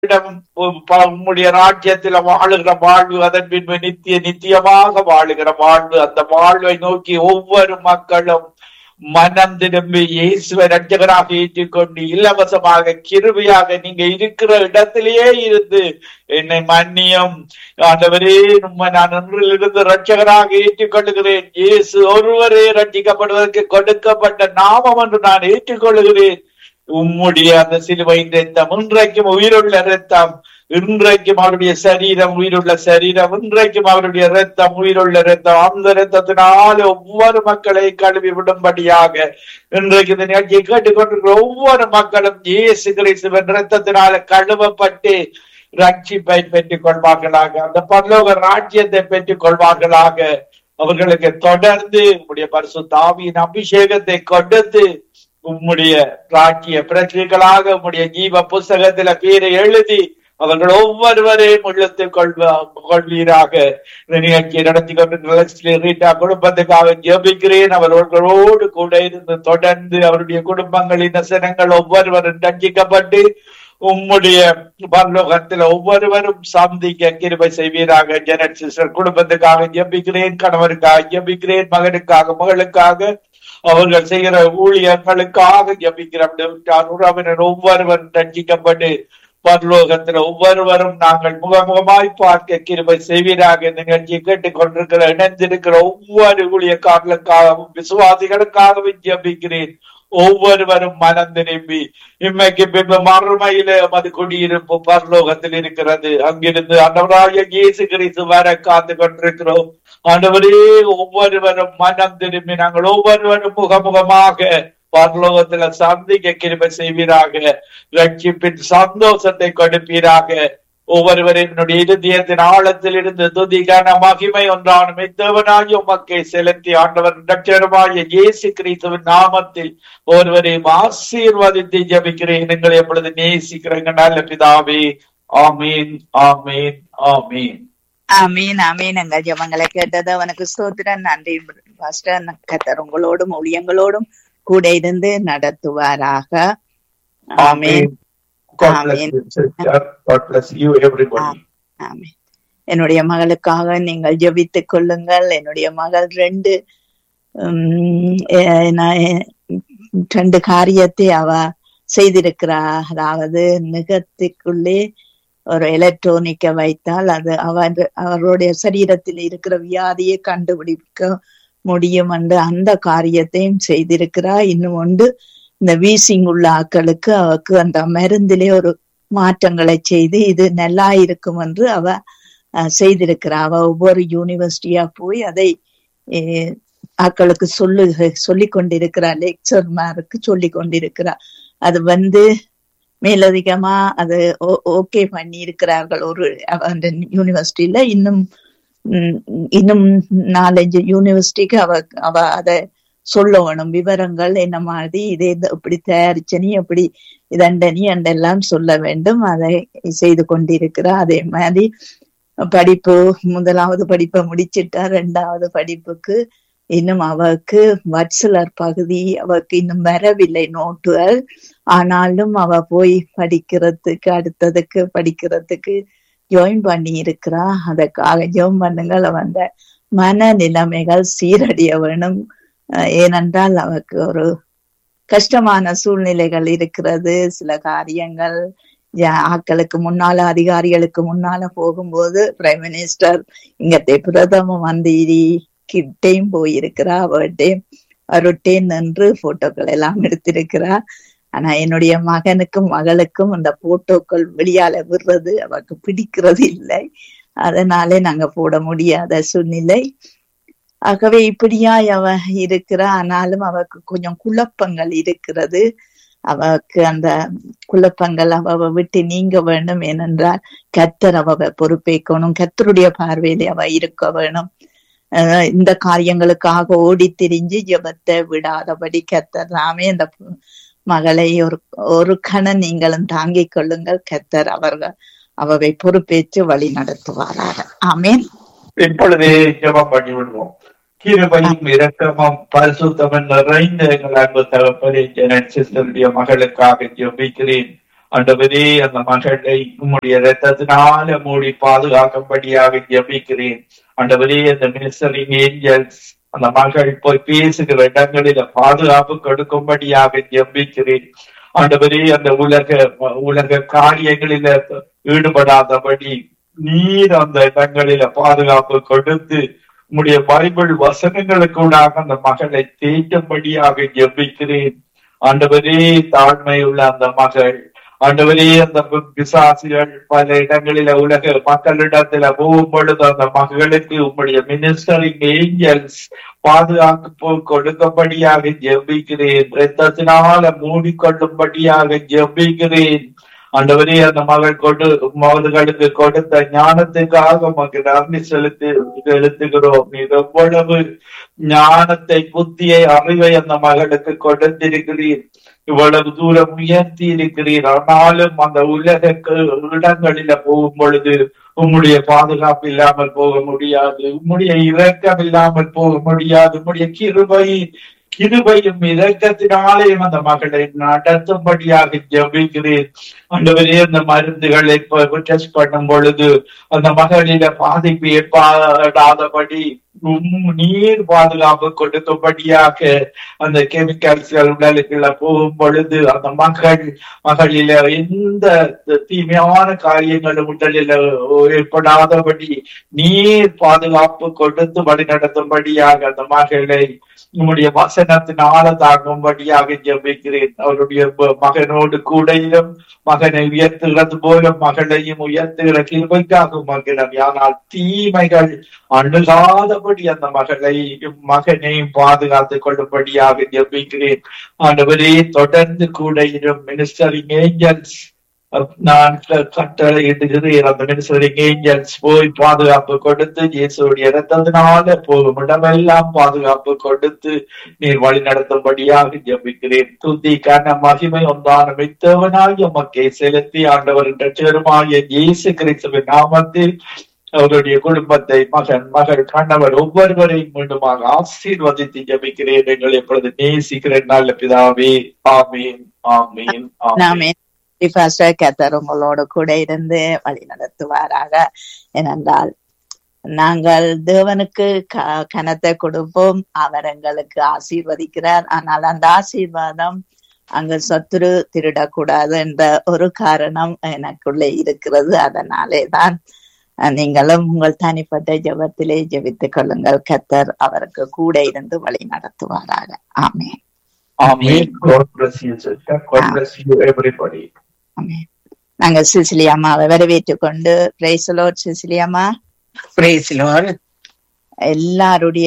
இடம் உம்முடைய ராஜ்யத்தில் வாழுகிற வாழ்வு அதன் பின்பு நித்திய நித்தியமாக வாழுகிற வாழ்வு அந்த வாழ்வை நோக்கி ஒவ்வொரு மக்களும் மனம் திரும்பி இயேசுவை ரட்சகராக ஏற்றுக்கொண்டு இலவசமாக கிருபையாக நீங்க இருக்கிற இடத்திலேயே இருந்து என்னை மன்னியும் ஆண்டவரே உம்மை நான் ஒன்றிலிருந்து ரட்சகராக ஏற்றுக்கொள்கிறேன் இயேசு ஒருவரே ரட்சிக்கப்படுவதற்கு கொடுக்கப்பட்ட நாமம் என்று நான் ஏற்றுக்கொள்கிறேன் உம்முடைய அந்த சிலுவையின் ரத்தம் இன்றைக்கும் உயிருள்ள ரத்தம் இன்றைக்கும் அவருடைய சரீரம் உயிருள்ள சரீரம் இன்றைக்கும் அவருடைய ரத்தம் உயிருள்ள ரத்தம் அந்த ரத்தத்தினால ஒவ்வொரு மக்களை கழுவி விடும்படியாக இன்றைக்கு இந்த நிகழ்ச்சியை கேட்டுக்கொண்டிருக்கிற ஒவ்வொரு மக்களும் இயேசு கிறிஸ்துவின் ரத்தத்தினால கழுவப்பட்டு ரட்சிப்பை பெற்றுக் கொள்வார்களாக அந்த பரலோக ராஜ்யத்தை பெற்றுக் கொள்வார்களாக அவர்களுக்கு தொடர்ந்து உங்களுடைய பரிசு தாவியின் அபிஷேகத்தை கொடுத்து உம்முடைய ராஜ்ய பிரச்சனைகளாக உம்முடைய ஜீவ புஸ்தகத்தில பேரை எழுதி அவர்கள் ஒவ்வொருவரையும் உள்ளத்தில் கொள்வ கொள்வீராக இந்த நிகழ்ச்சியை நடத்தி கொண்டிருக்கிற ரீட்டா குடும்பத்துக்காக ஜெபிக்கிறேன் அவர்களோடு கூட இருந்து தொடர்ந்து அவருடைய குடும்பங்களின் நசனங்கள் ஒவ்வொருவரும் ரட்சிக்கப்பட்டு உம்முடைய பரலோகத்தில் ஒவ்வொருவரும் சந்திக்க கிருபை செய்வீராக ஜெனட் சிஸ்டர் குடும்பத்துக்காக ஜெபிக்கிறேன் கணவருக்காக ஜெபிக்கிறேன் மகனுக்காக மகளுக்காக அவர்கள் செய்கிற ஊழியர்களுக்காக ஜபிக்கிற உறவினர் ஒவ்வொருவரும் ரட்சிக்கப்பட்டு பரலோகத்தில் ஒவ்வொருவரும் நாங்கள் முகமுகமாய் பார்க்க கிருபை செய்வீராக இந்த நிகழ்ச்சியை கேட்டுக் கொண்டிருக்கிற இணைந்திருக்கிற ஒவ்வொரு ஊழியக்காரர்களுக்காகவும் விசுவாசிகளுக்காகவும் ஜபிக்கிறேன் ஒவ்வொருவரும் மனம் திரும்பி இம்மைக்கு பின்பு மறுமையில மது குடியிருப்பு பரலோகத்தில் இருக்கிறது அங்கிருந்து ஆண்டவராய இயேசு கிறிஸ்து வர காத்து கொண்டிருக்கிறோம் ஆண்டவரே ஒவ்வொருவரும் மனம் திரும்பி நாங்கள் ஒவ்வொருவரும் முகமுகமாக பரலோகத்துல சந்திக்க கிருபை செய்வீராக ரட்சிப்பின் சந்தோஷத்தை கொடுப்பீராக ஒவ்வொருவரின் இருதயத்தின் ஆழத்தில் இருந்து துதிகான மகிமை ஒன்றான மெத்தவனாய் உமக்கை செலுத்தி ஆண்டவர் ரட்சகருமாய இயேசு கிறிஸ்துவின் நாமத்தில் ஒருவரையும் ஆசீர்வதித்து ஜபிக்கிறேன் எங்களை எப்பொழுது நேசிக்கிறேங்க நல்ல பிதாவே ஆமீன் ஆமீன் ஆமீன் ஆமீன் ஆமீன் எங்கள் ஜபங்களை கேட்டது அவனுக்கு ஸ்தோத்திரம் நன்றி பாஸ்டர் கத்தர் உங்களோடும் ஊழியங்களோடும் கூட இருந்து நடத்துவாராக ஆமீன் God bless you, sister. God bless you, everybody. ஆமீன் என்னுடைய மகளுக்காக நீங்கள் ஜெபித்துக் கொள்ளுங்கள் என்னுடைய மகள் ரெண்டு உம், எ- நான் ரெண்டு காரியத்தை அவ செய்திருக்கிறா அதாவது நுகத்துக்குள்ளே ஒரு எலக்ட்ரானிக்க வைத்தால் அது அவர் அவருடைய சரீரத்தில் இருக்கிற வியாதியை கண்டுபிடிக்க முடியும் என்று அந்த காரியத்தையும் செய்திருக்கிறா இன்னும் ஒன்று இந்த வீசிங் உள்ள ஆட்களுக்கு அவக்கு அந்த மருந்திலே ஒரு மாற்றங்களை செய்து இது நல்லா இருக்கும் என்று அவ அஹ், செய்திருக்கிறா அவ ஒவ்வொரு யூனிவர்சிட்டியா போய் அதை அஹ், ஆட்களுக்கு சொல்லு சொல்லி கொண்டிருக்கிறா லெக்சர்மாருக்கு சொல்லி கொண்டிருக்கிறா அது வந்து மேலதிகமா அது ஓகே பண்ணி இருக்கிறார்கள் ஒரு அவ- அந்த யூனிவர்சிட்டியில இன்னும் உம், இன்னும் நாலஞ்சு யூனிவர்சிட்டிக்கு அவ அவ அதை சொல்ல வேணும் விவரங்கள் என்ன மாதிரி இதே இந்த இப்படி தயாரிச்சனி எப்படி இதண்டனி என்றெல்லாம் சொல்ல வேண்டும் அதை செய்து கொண்டிருக்கிறா அதே மாதிரி படிப்பு முதலாவது படிப்பை முடிச்சிட்டா ரெண்டாவது படிப்புக்கு இன்னும் அவருக்கு வட்சலர் பகுதி அவருக்கு இன்னும் வரவில்லை நோட்டுகள் ஆனாலும் அவ போய் படிக்கிறதுக்கு அடுத்ததுக்கு படிக்கிறதுக்கு ஜாயின் பண்ணி இருக்கிறா அதற்காக ஜெபம் பண்ணுங்கள் அவ அந்த மன நிலைமைகள் சீரடைய வேணும் அஹ் ஏனென்றால் அவருக்கு ஒரு கஷ்டமான சூழ்நிலைகள் இருக்கிறது சில காரியங்கள் யா- ஆட்களுக்கு முன்னால அதிகாரிகளுக்கு முன்னால போகும்போது பிரைம் மினிஸ்டர் இங்கத்தை பிரதம மந்திரி கிட்டேயும் போயிருக்கிறா அவர்கிட்டையும் அவர்கிட்டே நின்று போட்டோக்கள் எல்லாம் எடுத்திருக்கிறா ஆனா என்னுடைய மகனுக்கும் மகளுக்கும் அந்த போட்டோக்கள் வெளியால விடுறது அவருக்கு பிடிக்கிறது இல்லை அதனாலே நாங்க போட முடியாத சூழ்நிலை ஆகவே இப்படியாய் அவ இருக்கிறா ஆனாலும் அவருக்கு கொஞ்சம் குழப்பங்கள் இருக்கிறது அவக்கு அந்த குழப்பங்கள் அவ விட்டு நீங்க வேண்டும் ஏனென்றால் கத்தர் அவ பொறுப்பேற்கணும் கத்தருடைய பார்வையிலே அவ இருக்க வேணும் அஹ் இந்த காரியங்களுக்காக ஓடி திரிஞ்சு ஜெபத்தை விடாதபடி கத்தர் நாமே அந்த மகளை ஒரு ஒரு கணம் நீங்களும் தாங்கிக் கொள்ளுங்கள் கத்தர் அவர்கள் அவவை பொறுப்பேற்று வழி நடத்துவாராக ஆமேன் இப்பொழுதே ஜெபம் பண்ணி விடுவோம் கிருபையும் இரக்கமும் பரிசுத்தமும் நிறைந்த எங்கள் அன்பு தகப்பனே ஜெனட் சிஸ்டருடைய மகளுக்காக ஜெபிக்கிறேன் ஆண்டவரே அந்த மகளை உம்முடைய ரத்தத்தினால மூடி பாதுகாக்கும்படியாக ஜெபிக்கிறேன் ஆண்டவரே அந்த மினிஸ்டரிங் ஏஞ்சல்ஸ் அந்த மகள் போய் பேசுகிற இடங்களில பாதுகாப்பு கொடுக்கும்படியாக ஜெபிக்கிறேன் ஆண்டவரே அந்த உலக உலக காரியங்களில ஈடுபடாதபடி நீர் அந்த இடங்களில பாதுகாப்பு கொடுத்து உம்முடைய பைபிள் வசனங்களுக்குள்ளாக அந்த மகளை தேய்க்கும்படியாக ஜெபிக்கிறேன் ஆண்டவரே தாழ்மையுள்ள அந்த மகள் ஆண்டவரே அந்த பிசாசிகள் பல இடங்களில உலக மக்களிடத்துல போகும் பொழுது அந்த மகளுக்கு உம்முடைய மினிஸ்டரிங் ஏஞ்சல்ஸ் பாதுகாப்பு கொடுக்கும்படியாக ஜெபிக்கிறேன் ரத்தத்தினால மூடிக்கொள்ளும்படியாக ஜெபிக்கிறேன் ஆண்டவரே அந்த மகள் கொடு மகளுக்கு கொடுத்த ஞானத்துக்காக உமக்கு நன்றி செலுத்தி செலுத்துகிறோம் நீர் எவ்வளவு ஞானத்தை புத்தியை அறிவை அந்த மகளுக்கு கொடுத்திருக்கிறீர் இவ்வளவு தூரம் உயர்த்தி இருக்கிறீர் ஆனாலும் அந்த உலக இடங்களில போகும் பொழுது உம்முடைய பாதுகாப்பு இல்லாமல் போக முடியாது உம்முடைய இரக்கம் இல்லாமல் போக முடியாது உம்முடைய கிருபை கிருபையும் இரக்கத்தினாலேயும் அந்த மகளை நடத்தும்படியாக ஜபிக்கிறேன் ஆண்டவரே அந்த மருந்துகளை டெஸ்ட் பண்ணும் பொழுது அந்த மகளிட பாதிப்பு ஏற்படாதபடி நீர் பாதுகாப்பு கொடுக்கும்படியாக அந்த கெமிக்கல்ஸ்கள் உடலுக்குள்ள போகும் பொழுது அந்த மகள் மகளில எந்த தீமையான காரியங்களும் உடலில் ஏற்படாதபடி நீர் பாதுகாப்பு கொடுத்து வழி நடத்தும்படியாக அந்த மகளை உம்முடைய வசனத்தினால தாங்கும்படியாக ஜெபிக்கிறேன் அவருடைய மகனோடு கூடையிலும் மகனை உயர்த்துகிறது போல மகளையும் உயர்த்துகிற கிருபைக்காக மகிழம் ஆனால் தீமைகள் அணுகாதபடி அந்த மகளை மகனையும் பாதுகாத்துக் கொள்ளும்படியாக ஜெபிக்கிறேன் ஆண்டவரே தொடர்ந்து கூடையிலும் மினிஸ்டரிங் ஏஞ்சல்ஸ் நான் கட்டளை இடுகிறேன் அந்த மினிஸ்டரிங் ஏஞ்சல்ஸ் போய் பாதுகாப்பு கொடுத்து இயேசுடைய இரத்தத்தினால போகும் இடமெல்லாம் பாதுகாப்பு கொடுத்து நீர் வழி நடத்தும்படியாக ஜபிக்கிறேன் துதி கன மகிமை ஒன்றான மித்தவனாய் உமக்கை செலுத்தி ஆண்டவரின் ரட்சகருமாகிய இயேசு கிறிஸ்துவின் நாமத்தில் அவருடைய குடும்பத்தை மகன் மகள் கணவர் ஒவ்வொருவரையும் மீண்டுமாக ஆசீர்வதித்து ஜபிக்கிறேன் எங்கள் எப்பொழுது நேசிக்கிறேன் நல்ல பிதாவே ஆமீன் ஆமீன் ஆமீன் பாஸ்டர் கத்தர் உங்களோட கூட இருந்து வழி நடத்துவாராக ஏனென்றால் நாங்கள் தேவனுக்கு கனத்தை கொடுப்போம் அவர் எங்களுக்கு ஆசீர்வதிக்கிறார் ஆனால் அந்த ஆசீர்வாதம் அங்கு சத்துரு திருடக்கூடாது என்ற ஒரு காரணம் எனக்குள்ளே இருக்கிறது அதனாலே தான் நீங்களும் உங்கள் தனிப்பட்ட ஜபத்திலே ஜபித்துக் கொள்ளுங்கள் கத்தர் அவருக்கு கூட இருந்து வழி நடத்துவாராக ஆமே Amen. God bless you, sister. God bless you, everybody. நாங்க சிசிலி அம்மாவை வரவேற்றுக் கொண்டு பிரைசலோட் சிசிலி அம்மா பிரைசலோர் எல்லாருடைய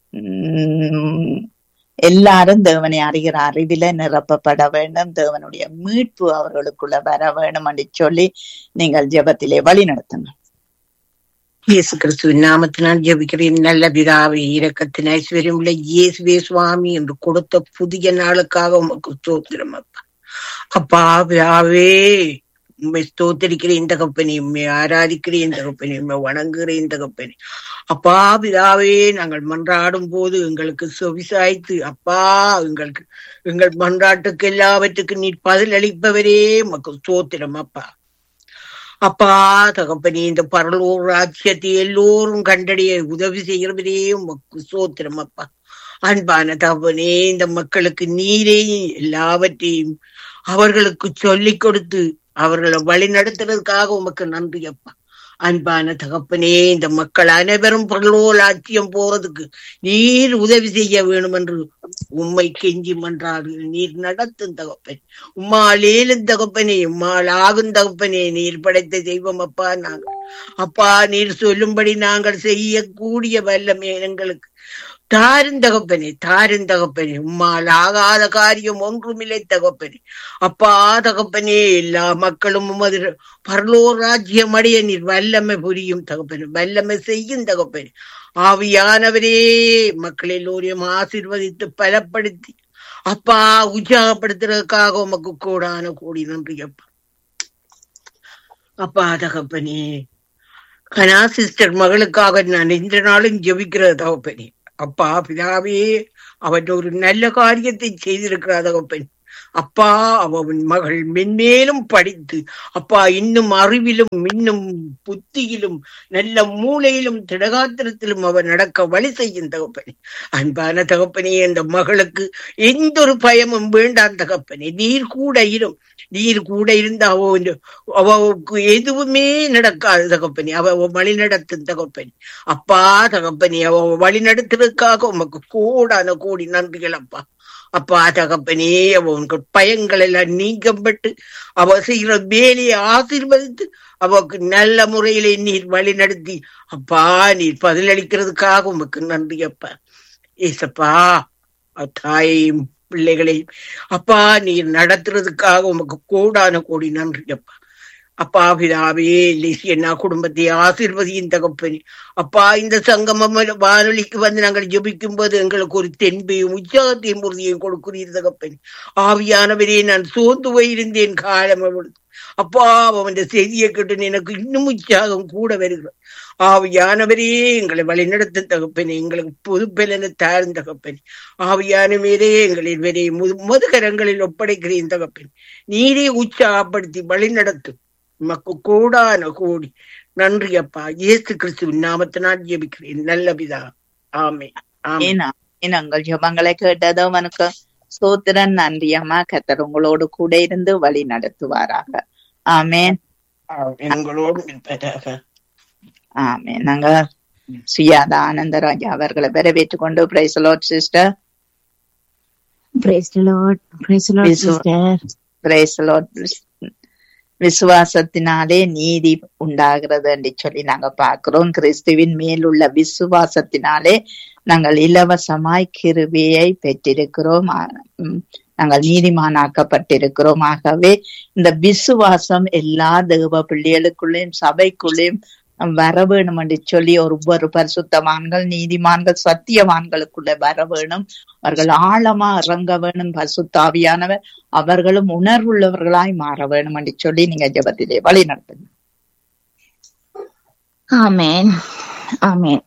எல்லாரும் தேவனை அறிகிற அறிவில நிரப்பப்பட வேண்டும் தேவனுடைய மீட்பு அவர்களுக்குள்ள வர வேண்டும் என்று சொல்லி நீங்கள் ஜெபத்திலே வழி நடத்தணும் இயேசு கிறிஸ்துவின் நாமத்தினால் ஜெபிக்கிறேன் நல்ல பிதாவை இரக்கத்தின் ஐஸ்வர்யம் உள்ள இயேசுவே சுவாமி என்று கொடுத்த புதிய நாளுக்காக உமக்கு ஸ்தோத்திரம் அப்பா அப்பா பிதாவே உண்மை ஸ்தோத்தரிக்கிறேன் தகப்பனே உண்மை ஆராதிக்கிறேன் தகப்பனே உண்மை வணங்குகிறேன் தகப்பனே அப்பா பிதாவே நாங்கள் மன்றாடும் போது எங்களுக்கு செவிசாய்த்து அப்பா எங்களுக்கு எங்கள் மன்றாட்டுக்கு எல்லாவற்றுக்கும் நீர் பதில் அளிப்பவரே உமக்கு ஸ்தோத்திரம் அப்பா அப்பா தகப்பனே இந்த பரலூர் ராஜ்யத்தை எல்லோரும் கண்டடைய உதவி செய்கிறவரே உமக்கு சோத்திரம் அப்பா அன்பான தகப்பனே இந்த மக்களுக்கு நீரே எல்லாவற்றையும் அவர்களுக்கு சொல்லிக் கொடுத்து அவர்களை வழி நடத்துறதுக்காக உமக்கு நன்றி அப்பா அன்பான தகப்பனே இந்த மக்கள் அனைவரும் பரலோல் ஆட்சியம் போறதுக்கு நீர் உதவி செய்ய வேணும் என்று உம்மை கெஞ்சி மன்றார்கள் நீர் நடத்தும் தகப்பன் உம்மால் ஏலும் தகப்பனே உம்மால் ஆகும் தகப்பனே நீர் படைத்த தெய்வம் அப்பா நாங்கள் அப்பா நீர் சொல்லும்படி நாங்கள் செய்யக்கூடிய வல்லமே எங்களுக்கு தாரும் தகப்பனே தாரும் தகப்பனே உம்மால் ஆகாத காரியம் ஒன்றுமில்லை தகப்பனே அப்பா தகப்பனே எல்லா மக்களும் உமது பரலோர் ராஜ்யம் அடைய நீர் வல்லமை புரியும் தகப்பனே வல்லமை செய்யும் தகப்பனே ஆவியானவரே மக்கள் எல்லோரையும் ஆசிர்வதித்து பலப்படுத்தி அப்பா உற்சாகப்படுத்துறதுக்காக உமக்கு கூடான கூடி நன்றி அப்பா அப்பா தகப்பனே கனா சிஸ்டர் மகளுக்காக நான் எந்த நாளும் ஜெபிக்கிற தகப்பனே அப்பா பிதாவே அவன் ஒரு நல்ல காரியத்தை செய்திருக்கிறார் தகப்பன் அப்பா அவன் மகள் மென்மேலும் படித்து அப்பா இன்னும் அறிவிலும் இன்னும் புத்தியிலும் நல்ல மூளையிலும் திடகாத்திரத்திலும் அவர் நடக்க வழி செய்யும் தகப்பனே அன்பான தகப்பனே அந்த மகளுக்கு எந்த ஒரு பயமும் வேண்டாம் தகப்பனே நீர் கூட இரும் நீர் கூட இருந்து அவ அவவுக்கு எதுவுமே நடக்காது தகப்பனே அவ வழி நடத்தும் தகப்பனே அப்பா தகப்பனே அவ வழி நடத்துறதுக்காக உமக்கு கூடான கோடி நன்றிகள் அப்பா அப்பா தகப்பனே அவனுக்கு பயங்கள் எல்லாம் நீக்கப்பட்டு அவ செய்கிற வேலையை ஆசீர்வதித்து அவக்கு நல்ல முறையிலே நீர் வழி நடத்தி அப்பா நீர் பதிலளிக்கிறதுக்காக உமக்கு நன்றி அப்பா ஏசப்பா தாயையும் பிள்ளைகளையும் அப்பா நீர் நடத்துறதுக்காக உமக்கு கூடான கோடி நன்றி அப்பா அப்பா பிதாவே லிசியண்ணா குடும்பத்தை ஆசிர்வதியின் தகப்பனே அப்பா இந்த சங்கமம் வானொலிக்கு வந்து நாங்கள் ஜபிக்கும் போது எங்களுக்கு ஒரு தென்பையும் உற்சாகத்தையும் உறுதியையும் கொடுக்கிறீர் தகப்பனே ஆவியானவரே நான் சோர்ந்து போயிருந்தேன் காலம் அவளுக்கு அப்பா அவன் செய்தியை கேட்டு எனக்கு இன்னும் உற்சாகம் கூட வருகிறது ஆவியானவரே எங்களை வழிநடத்த தகப்பனே எங்களுக்கு பொது பலனை தாழ்ந்த தகப்பனே ஆவியானவரே எங்களை வரை முதுகரங்களில் ஒப்படைக்கிறேன் தகப்பனே நீரே உற்சாகப்படுத்தி வழிநடத்தும் மக்கு கூடான கோடி நன்றி அப்பா இயேசு கிறிஸ்துவின் நாமத்தினால் ஜெபிக்கிறேன் நல்ல பிதா ஆமே ஆமே எங்கள் ஜபங்களை கேட்டதோ அவனுக்கு சோத்திரன் நன்றி அம்மா கத்தர் உங்களோடு கூட இருந்து வழி நடத்துவாராக ஆமேன் எங்களோடு இருப்பதாக ஆமே நாங்க சுயாதா ஆனந்தராஜா அவர்களை வரவேற்றுக் கொண்டு praise the Lord sister Praise the Lord. Praise the Lord, Praise the sister. Praise the Lord விசுவாசத்தினாலே நீதி உண்டாகிறது என்று சொல்லி நாங்க பார்க்கிறோம் கிறிஸ்துவின் மேலுள்ள விசுவாசத்தினாலே நாங்கள் இலவசமாய் கிருபியை பெற்றிருக்கிறோம் ஆ, ம், நாங்கள் நீதிமானாக்கப்பட்டிருக்கிறோம் ஆகவே இந்த விசுவாசம் எல்லா தேவ பிள்ளைகளுக்குள்ளேயும் சபைக்குள்ளேயும் வர வேணும் என்று சொல்லி ஒவ்வொரு பரிசுத்தவான்கள் நீதிமான்கள் சத்தியவான்களுக்குள்ள வர வேணும் அவர்கள் ஆழமா இறங்க வேணும் பரிசுத்தாவியானவர் அவர்களும் உணர்வுள்ளவர்களாய் மாற வேணும் என்று சொல்லி நீங்க ஜெபத்திலே வழி நடத்துங்க ஆமென் ஆமென்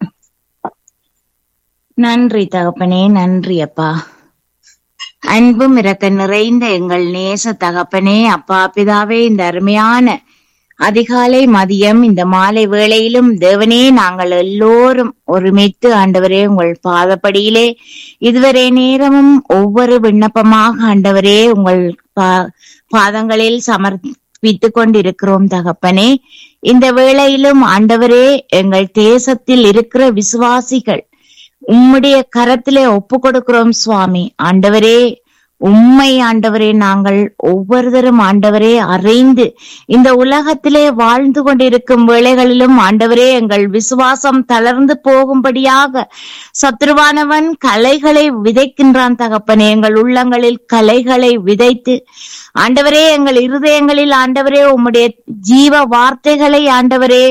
நன்றி தகப்பனே நன்றி அப்பா அன்பும் இறக்க நிறைந்த எங்கள் நேச தகப்பனே அப்பா பிதாவே இந்த அருமையான அதிகாலை மதியம் இந்த மாலை வேளையிலும் தேவனே நாங்கள் எல்லோரும் ஒருமித்து ஆண்டவரே உங்கள் பாதப்படியிலே இதுவரை நேரமும் ஒவ்வொரு விண்ணப்பமாக ஆண்டவரே உங்கள் பா- பாதங்களில் சமர்ப்பித்துக் கொண்டிருக்கிறோம் தகப்பனே இந்த வேளையிலும் ஆண்டவரே எங்கள் தேசத்தில் இருக்கிற விசுவாசிகள் உம்முடைய கரத்திலே ஒப்பு கொடுக்கிறோம் சுவாமி ஆண்டவரே உம்மை ஆண்டவரே நாங்கள் ஒவ்வொருத்தரும் ஆண்டவரே அறிந்து இந்த உலகத்திலே வாழ்ந்து கொண்டிருக்கும் வேளைகளிலும் ஆண்டவரே எங்கள் விசுவாசம் தளர்ந்து போகும்படியாக சத்ருவானவன் கலைகளை விதைக்கின்றான் தகப்பனே எங்கள் உள்ளங்களில் கலைகளை விதைத்து ஆண்டவரே எங்கள் இருதயங்களில் ஆண்டவரே உம்முடைய ஜீவ வார்த்தைகளை ஆண்டவரே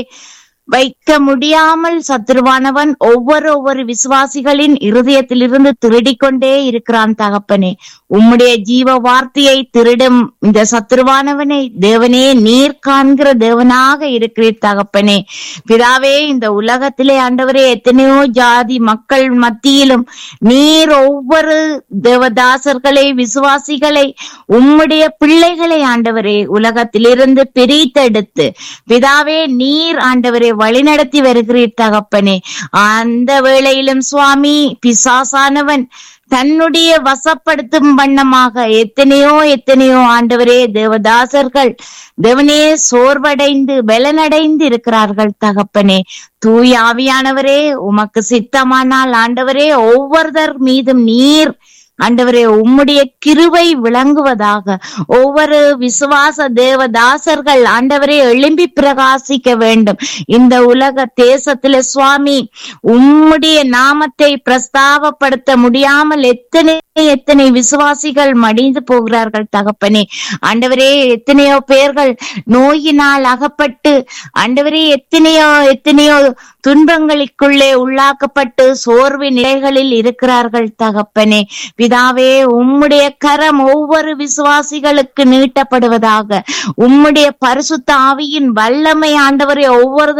வைக்க முடியாமல் சத்துருவானவன் ஒவ்வொரு ஒவ்வொரு விசுவாசிகளின் இருதயத்திலிருந்து திருடிக் கொண்டே இருக்கிறான் தகப்பனே உம்முடைய ஜீவ வார்த்தையை திருடும் இந்த சத்துருவானவனை தேவனே நீர் காண்கிற தேவனாக இருக்கிறீர் தகப்பனே பிதாவே இந்த உலகத்திலே ஆண்டவரே எத்தனையோ ஜாதி மக்கள் மத்தியிலும் நீர் ஒவ்வொரு தேவதாசர்களை விசுவாசிகளை உம்முடைய பிள்ளைகளை ஆண்டவரே உலகத்திலிருந்து பிரித்தெடுத்து பிதாவே நீர் ஆண்டவரை வழிநடத்தி வருகிறீர் தகப்பனே அந்த வேளையிலும் சுவாமி பிசாசானவன் தன்னுடைய வசப்படுத்தும் வண்ணமாக எத்தனையோ எத்தனையோ ஆண்டவரே தேவதாசர்கள் தேவனே சோர்வடைந்து பலனடைந்து இருக்கிறார்கள் தகப்பனே தூய் ஆவியானவரே உமக்கு சித்தமானால் ஆண்டவரே ஒவ்வொருத்தர் மீதும் நீர் ஆண்டவரே உம்முடைய கிருபை விளங்குவதாக ஒவ்வொரு விசுவாச தேவதாசர்கள் ஆண்டவரே எழும்பி பிரகாசிக்க வேண்டும் இந்த உலக தேசத்துல சுவாமி உம்முடைய நாமத்தை பிரஸ்தாபப்படுத்த முடியாமல் எத்தனை எத்தனை விசுவாசிகள் மடிந்து போகிறார்கள் தகப்பனே ஆண்டவரே எத்தனையோ பேர்கள் நோயினால் அகப்பட்டு ஆண்டவரே எத்தனையோ எத்தனையோ துன்பங்களுக்குள்ளே உள்ளாக்கப்பட்டு சோர்வு நிலைகளில் இருக்கிறார்கள் தகப்பனே பிதாவே உம்முடைய கரம் ஒவ்வொரு விசுவாசிகளுக்கு நீட்டப்படுவதாக உம்முடைய பரிசுத்த ஆவியின் வல்லமை ஆண்டவரே ஒவ்வொருவருடைய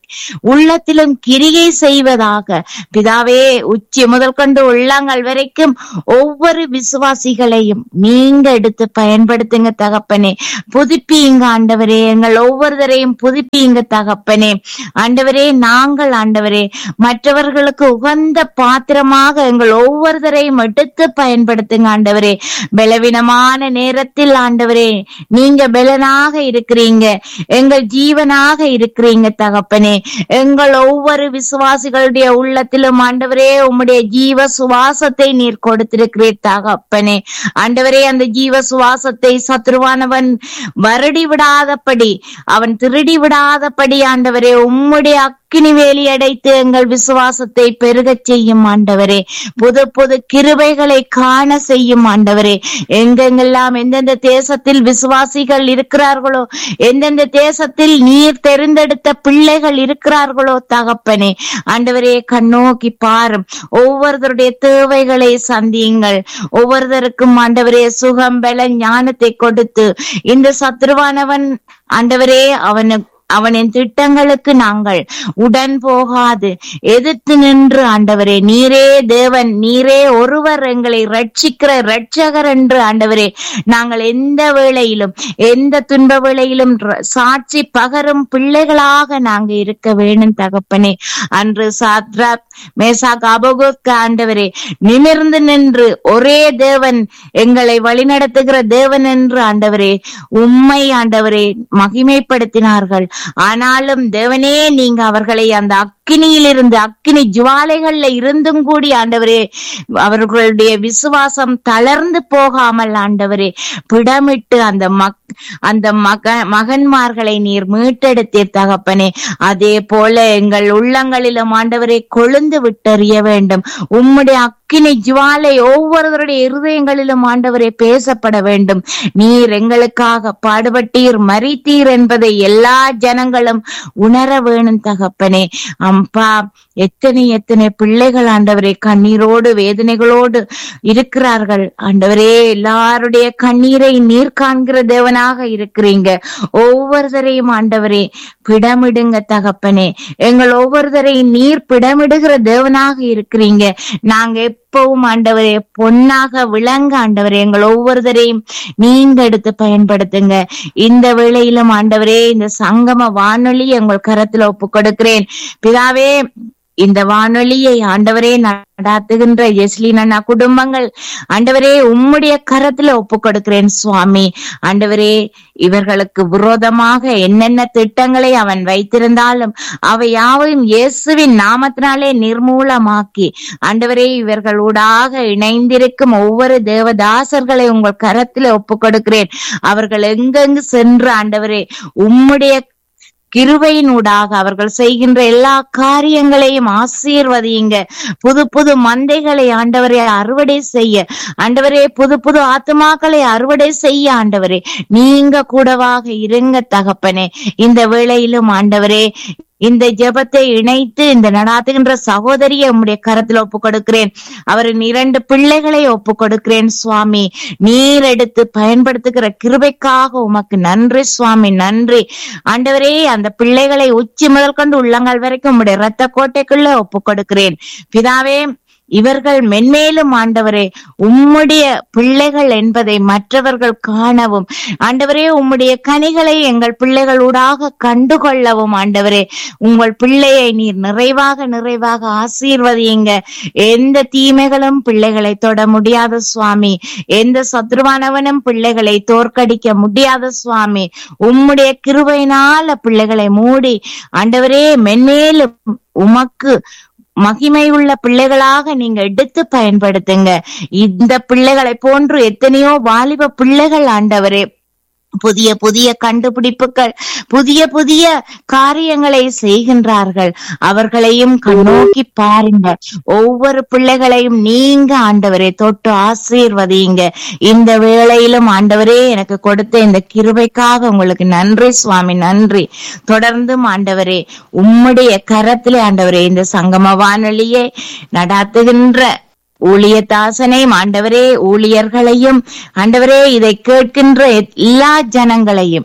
உள்ளத்திலும் கிரியை செய்வதாக பிதாவே உச்சி முதல் கொண்டு உள்ளாங்கள் வரைக்கும் ஒவ்வொரு விசுவாசிகளையும் நீங்க எடுத்து பயன்படுத்துங்க தகப்பனே புதுப்பியுங்க ஆண்டவரே எங்கள் ஒவ்வொருத்தரையும் புதுப்பியுங்க தகப்பனே ஆண்டவரே நாங்கள் ஆண்டவரே மற்றவர்களுக்கு உகந்த பாத்திரமாக எங்கள் ஒவ்வொருத்தரையும் எடுத்து பயன்படுத்துங்க ஆண்டவரே பலவீனமான நேரத்தில் ஆண்டவரே நீங்க பலனாக இருக்கிறீங்க எங்கள் ஜீவனாக இருக்கிறீங்க தகப்பனே எங்கள் ஒவ்வொரு விசுவாசிகளுடைய உள்ளத்திலும் ஆண்டவரே உம்முடைய ஜீவ சுவாசத்தை நீர் கொடுத்திருக்கிறீர் தகப்பனே ஆண்டவரே அந்த ஜீவ சுவாசத்தை சத்ருவானவன் வருடி விடாதபடி அவன் திருடி விடாதபடி ஆண்டவரே உம்முடைய அக்கினி வேலி அடைத்து எங்கள் விசுவாசத்தை பெருகச் செய்யும் ஆண்டவரே புது புது கிருபைகளை காண செய்யும் ஆண்டவரே எங்கெங்கெல்லாம் எந்தெந்த தேசத்தில் விசுவாசிகள் இருக்கிறார்களோ எந்தெந்த தேசத்தில் நீர் தெரிந்தெடுத்த பிள்ளைகள் இருக்கிறார்களோ தகப்பனே ஆண்டவரே கண்ணோக்கி பாரும் ஒவ்வொருத்தருடைய தேவைகளை சந்தியுங்கள் ஒவ்வொருத்தருக்கும் ஆண்டவரே சுகம் பல ஞானத்தை கொடுத்து இந்த சத்ருவானவன் ஆண்டவரே அவனுக்கு அவனின் திட்டங்களுக்கு நாங்கள் உடன் போகாது எதிர்த்து நின்று ஆண்டவரே நீரே தேவன் நீரே ஒருவர் எங்களை ரட்சிக்கிற ரட்சகர் என்று ஆண்டவரே நாங்கள் எந்த வேளையிலும் எந்த துன்ப வேளையிலும் ர- சாட்சி பகரும் பிள்ளைகளாக நாங்க இருக்க வேணும் தகப்பனே அன்று சாத்ராக் மேசாக் அபோகோக்கு ஆண்டவரே நிமிர்ந்து நின்று ஒரே தேவன் எங்களை வழிநடத்துகிற தேவன் என்று ஆண்டவரே உம்மை ஆண்டவரே மகிமைப்படுத்தினார்கள் ஆனாலும் தேவனே நீங்க அவர்களை அந்த அக்கினியிலிருந்து அக்கினி ஜுவாலைகள்ல இருந்தும் கூடி ஆண்டவரே அவர்களுடைய விசுவாசம் தளர்ந்து போகாமல் ஆண்டவரே பிடமிட்டு அந்த மக் அந்த மக மகன்மார்களை நீர் மீட்டெடுத்தீர் தகப்பனே அதே போல எங்கள் உள்ளங்களிலும் ஆண்டவரை கொழுந்து விட்டறிய வேண்டும் உம்முடைய அக்கினி ஜுவாலை ஒவ்வொருவருடைய இருதயங்களிலும் ஆண்டவரை பேசப்பட வேண்டும் நீர் எங்களுக்காக பாடுபட்டீர் மறித்தீர் என்பதை எல்லா ஜனங்களும் உணர வேணும் தகப்பனே அம்பா எத்தனை எத்தனை பிள்ளைகள் ஆண்டவரே கண்ணீரோடு வேதனைகளோடு இருக்கிறார்கள் ஆண்டவரே எல்லாருடைய கண்ணீரை நீர் காண்கிற தேவனாக இருக்கிறீங்க ஒவ்வொருத்தரையும் ஆண்டவரே பிடமிடுங்க தகப்பனே எங்கள் ஒவ்வொருத்தரையும் நீர் பிடமிடுகிற தேவனாக இருக்கிறீங்க நாங்க எப்பவும் ஆண்டவரே பொன்னாக விளங்க ஆண்டவரே எங்கள் ஒவ்வொருத்தரையும் நீங்க எடுத்து பயன்படுத்துங்க இந்த வேளையிலும் ஆண்டவரே இந்த சங்கம வானொலி உங்கள் கரத்துல ஒப்பு கொடுக்கிறேன் பிதாவே இந்த வானொலியை ஆண்டவரே நடாத்துகின்ற எஸ்லின் அண்ணா குடும்பங்கள் ஆண்டவரே உம்முடைய கரத்துல ஒப்பு கொடுக்கிறேன் சுவாமி ஆண்டவரே இவர்களுக்கு விரோதமாக என்னென்ன திட்டங்களை அவன் வைத்திருந்தாலும் அவை யாவையும் இயேசுவின் நாமத்தினாலே நிர்மூலமாக்கி ஆண்டவரே இவர்களூடாக இணைந்திருக்கும் ஒவ்வொரு தேவதாசர்களை உங்கள் கரத்துல ஒப்பு கொடுக்கிறேன் அவர்கள் எங்கெங்கு சென்று ஆண்டவரே உம்முடைய கிருபையினூடாக அவர்கள் செய்கின்ற எல்லா காரியங்களையும் ஆசீர்வதியுங்க புது புது மந்தைகளை ஆண்டவரே அறுவடை செய்ய ஆண்டவரே புது புது ஆத்மாக்களை அறுவடை செய்ய ஆண்டவரே நீங்க கூடவாக இருங்க தகப்பனே இந்த வேளையிலும் ஆண்டவரே இந்த ஜெபத்தை இணைத்து இந்த நடாத்துகின்ற சகோதரியை உம்முடைய கரத்தில் ஒப்பு கொடுக்கிறேன் அவரின் இரண்டு பிள்ளைகளை ஒப்பு கொடுக்கிறேன் சுவாமி நீர் எடுத்து பயன்படுத்துகிற கிருபைக்காக உமக்கு நன்றி சுவாமி நன்றி ஆண்டவரே அந்த பிள்ளைகளை உச்சி முதல் கொண்டு உள்ளங்கால் வரைக்கும் உம்முடைய ரத்த கோட்டைக்குள்ள ஒப்பு கொடுக்கிறேன் பிதாவே இவர்கள் மென்மேலும் ஆண்டவரே உம்முடைய பிள்ளைகள் என்பதை மற்றவர்கள் காணவும் ஆண்டவரே உம்முடைய கனிகளை எங்கள் பிள்ளைகளூடாக கண்டுகொள்ளவும் ஆண்டவரே உங்கள் பிள்ளையை நீர் நிறைவாக நிறைவாக ஆசீர்வதியுங்க எந்த தீமைகளும் பிள்ளைகளை தொட முடியாத சுவாமி எந்த சத்ருவானவனும் பிள்ளைகளை தோற்கடிக்க முடியாத சுவாமி உம்முடைய கிருபையினால பிள்ளைகளை மூடி ஆண்டவரே மென்மேலும் உமக்கு மகிமையுள்ள பிள்ளைகளாக நீங்க எடுத்து பயன்படுத்துங்க இந்த பிள்ளைகளை போன்று எத்தனையோ வாலிப பிள்ளைகள் ஆண்டவரே புதிய புதிய கண்டுபிடிப்புகள் புதிய புதிய காரியங்களை செய்கின்றார்கள் அவர்களையும் கண்ணோக்கி பாருங்க ஒவ்வொரு பிள்ளைகளையும் நீங்க ஆண்டவரே தொட்டு ஆசீர்வதிங்க இந்த வேளையிலும் ஆண்டவரே எனக்கு கொடுத்த இந்த கிருபைக்காக உங்களுக்கு நன்றி சுவாமி நன்றி தொடர்ந்தும் ஆண்டவரே உம்முடைய கரத்திலே ஆண்டவரே இந்த சங்கம வானொலியை நடாத்துகின்ற ஊழியதாசனையும் ஆண்டவரே ஊழியர்களையும் ஆண்டவரே இதை கேட்கின்ற எல்லா ஜனங்களையும்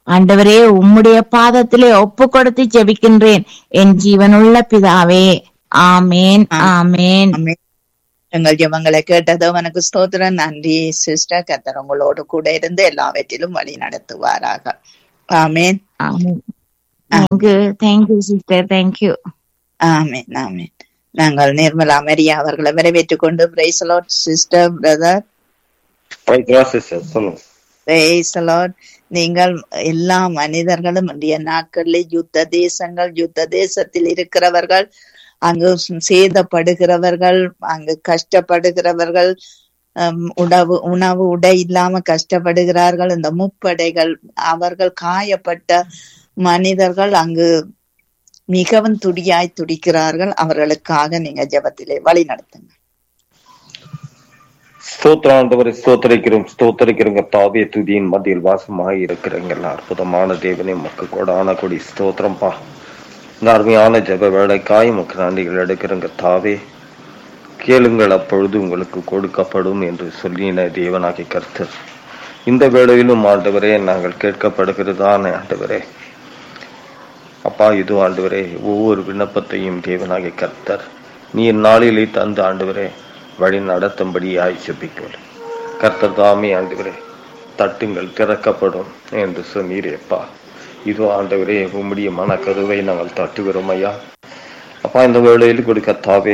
ஆண்டவரே உம்முடைய பாதத்திலே ஒப்பு கொடுத்து ஜெபிக்கின்றேன் என் ஜீவனுள்ள பிதாவே ஆமேன் ஆமேன் ஆமென். எங்கள் ஜெபங்களை கேட்டது உனக்கு ஸ்தோத்திரம் நன்றி சிஸ்டர் கத்தர் உங்களோடு கூட இருந்து எல்லாவற்றிலும் வழி நடத்துவாராக ஆமேன் ஆமேன் தேங்க்யூ தேங்க்யூ சிஸ்டர் தேங்க்யூ ஆமேன் ஆமேன் நாங்கள் நிர்மலா மரியா அவர்களை வரவேற்றுக் கொண்டு பிரைசலாட் சிஸ்டர் பிரதர் சொல்லுங்க பிரைசலாட் நீங்கள் எல்லா மனிதர்களும் இன்றைய நாட்களில் யுத்த தேசங்கள் யுத்த தேசத்தில் இருக்கிறவர்கள் அங்கு சேதப்படுகிறவர்கள் அங்கு கஷ்டப்படுகிறவர்கள் ஹம், உணவு உணவு உடை இல்லாம கஷ்டப்படுகிறார்கள் இந்த முப்படைகள் அவர்கள் காயப்பட்ட மனிதர்கள் அங்கு மிகவும் துடியாய் துடிக்கிறார்கள் அவர்களுக்காக நீங்க ஜெபத்திலே வழி நடத்துங்க ஸ்தோத்திரம் ஆண்டவரை ஸ்தோத்தரிக்கிறோம் ஸ்தோத்தரிக்கிறோங்க தாவிய துதியின் மத்தியில் வாசமாக இருக்கிறங்க அற்புதமான தேவனே மக்கள் கொடான கொடி ஸ்தோத்திரம்பா இந்த அருமையான ஜெப வேலைக்காய் மக்கள் நன்றிகள் எடுக்கிறங்க தாவே கேளுங்கள் அப்பொழுது உங்களுக்கு கொடுக்கப்படும் என்று சொல்லின தேவனாகி கர்த்தர் இந்த வேளையிலும் ஆண்டவரே நாங்கள் கேட்கப்படுகிறதான ஆண்டவரே அப்பா இது ஆண்டவரே ஒவ்வொரு விண்ணப்பத்தையும் தேவனாகி கர்த்தர் நீர் நாளிலே தந்த ஆண்டவரே வழி நடத்தும்படி ஆய்ச்சபிக்கோள் கர்த்தர் தாமே ஆண்டவரே தட்டுங்கள் திறக்கப்படும் என்று சொன்னீரேப்பா இதோ ஆண்டவரே உம்முடைய மனக்கருவை நாங்கள் தட்டுகிறோம் ஐயா அப்பா இந்த வேளையில் கொடுக்க தாவே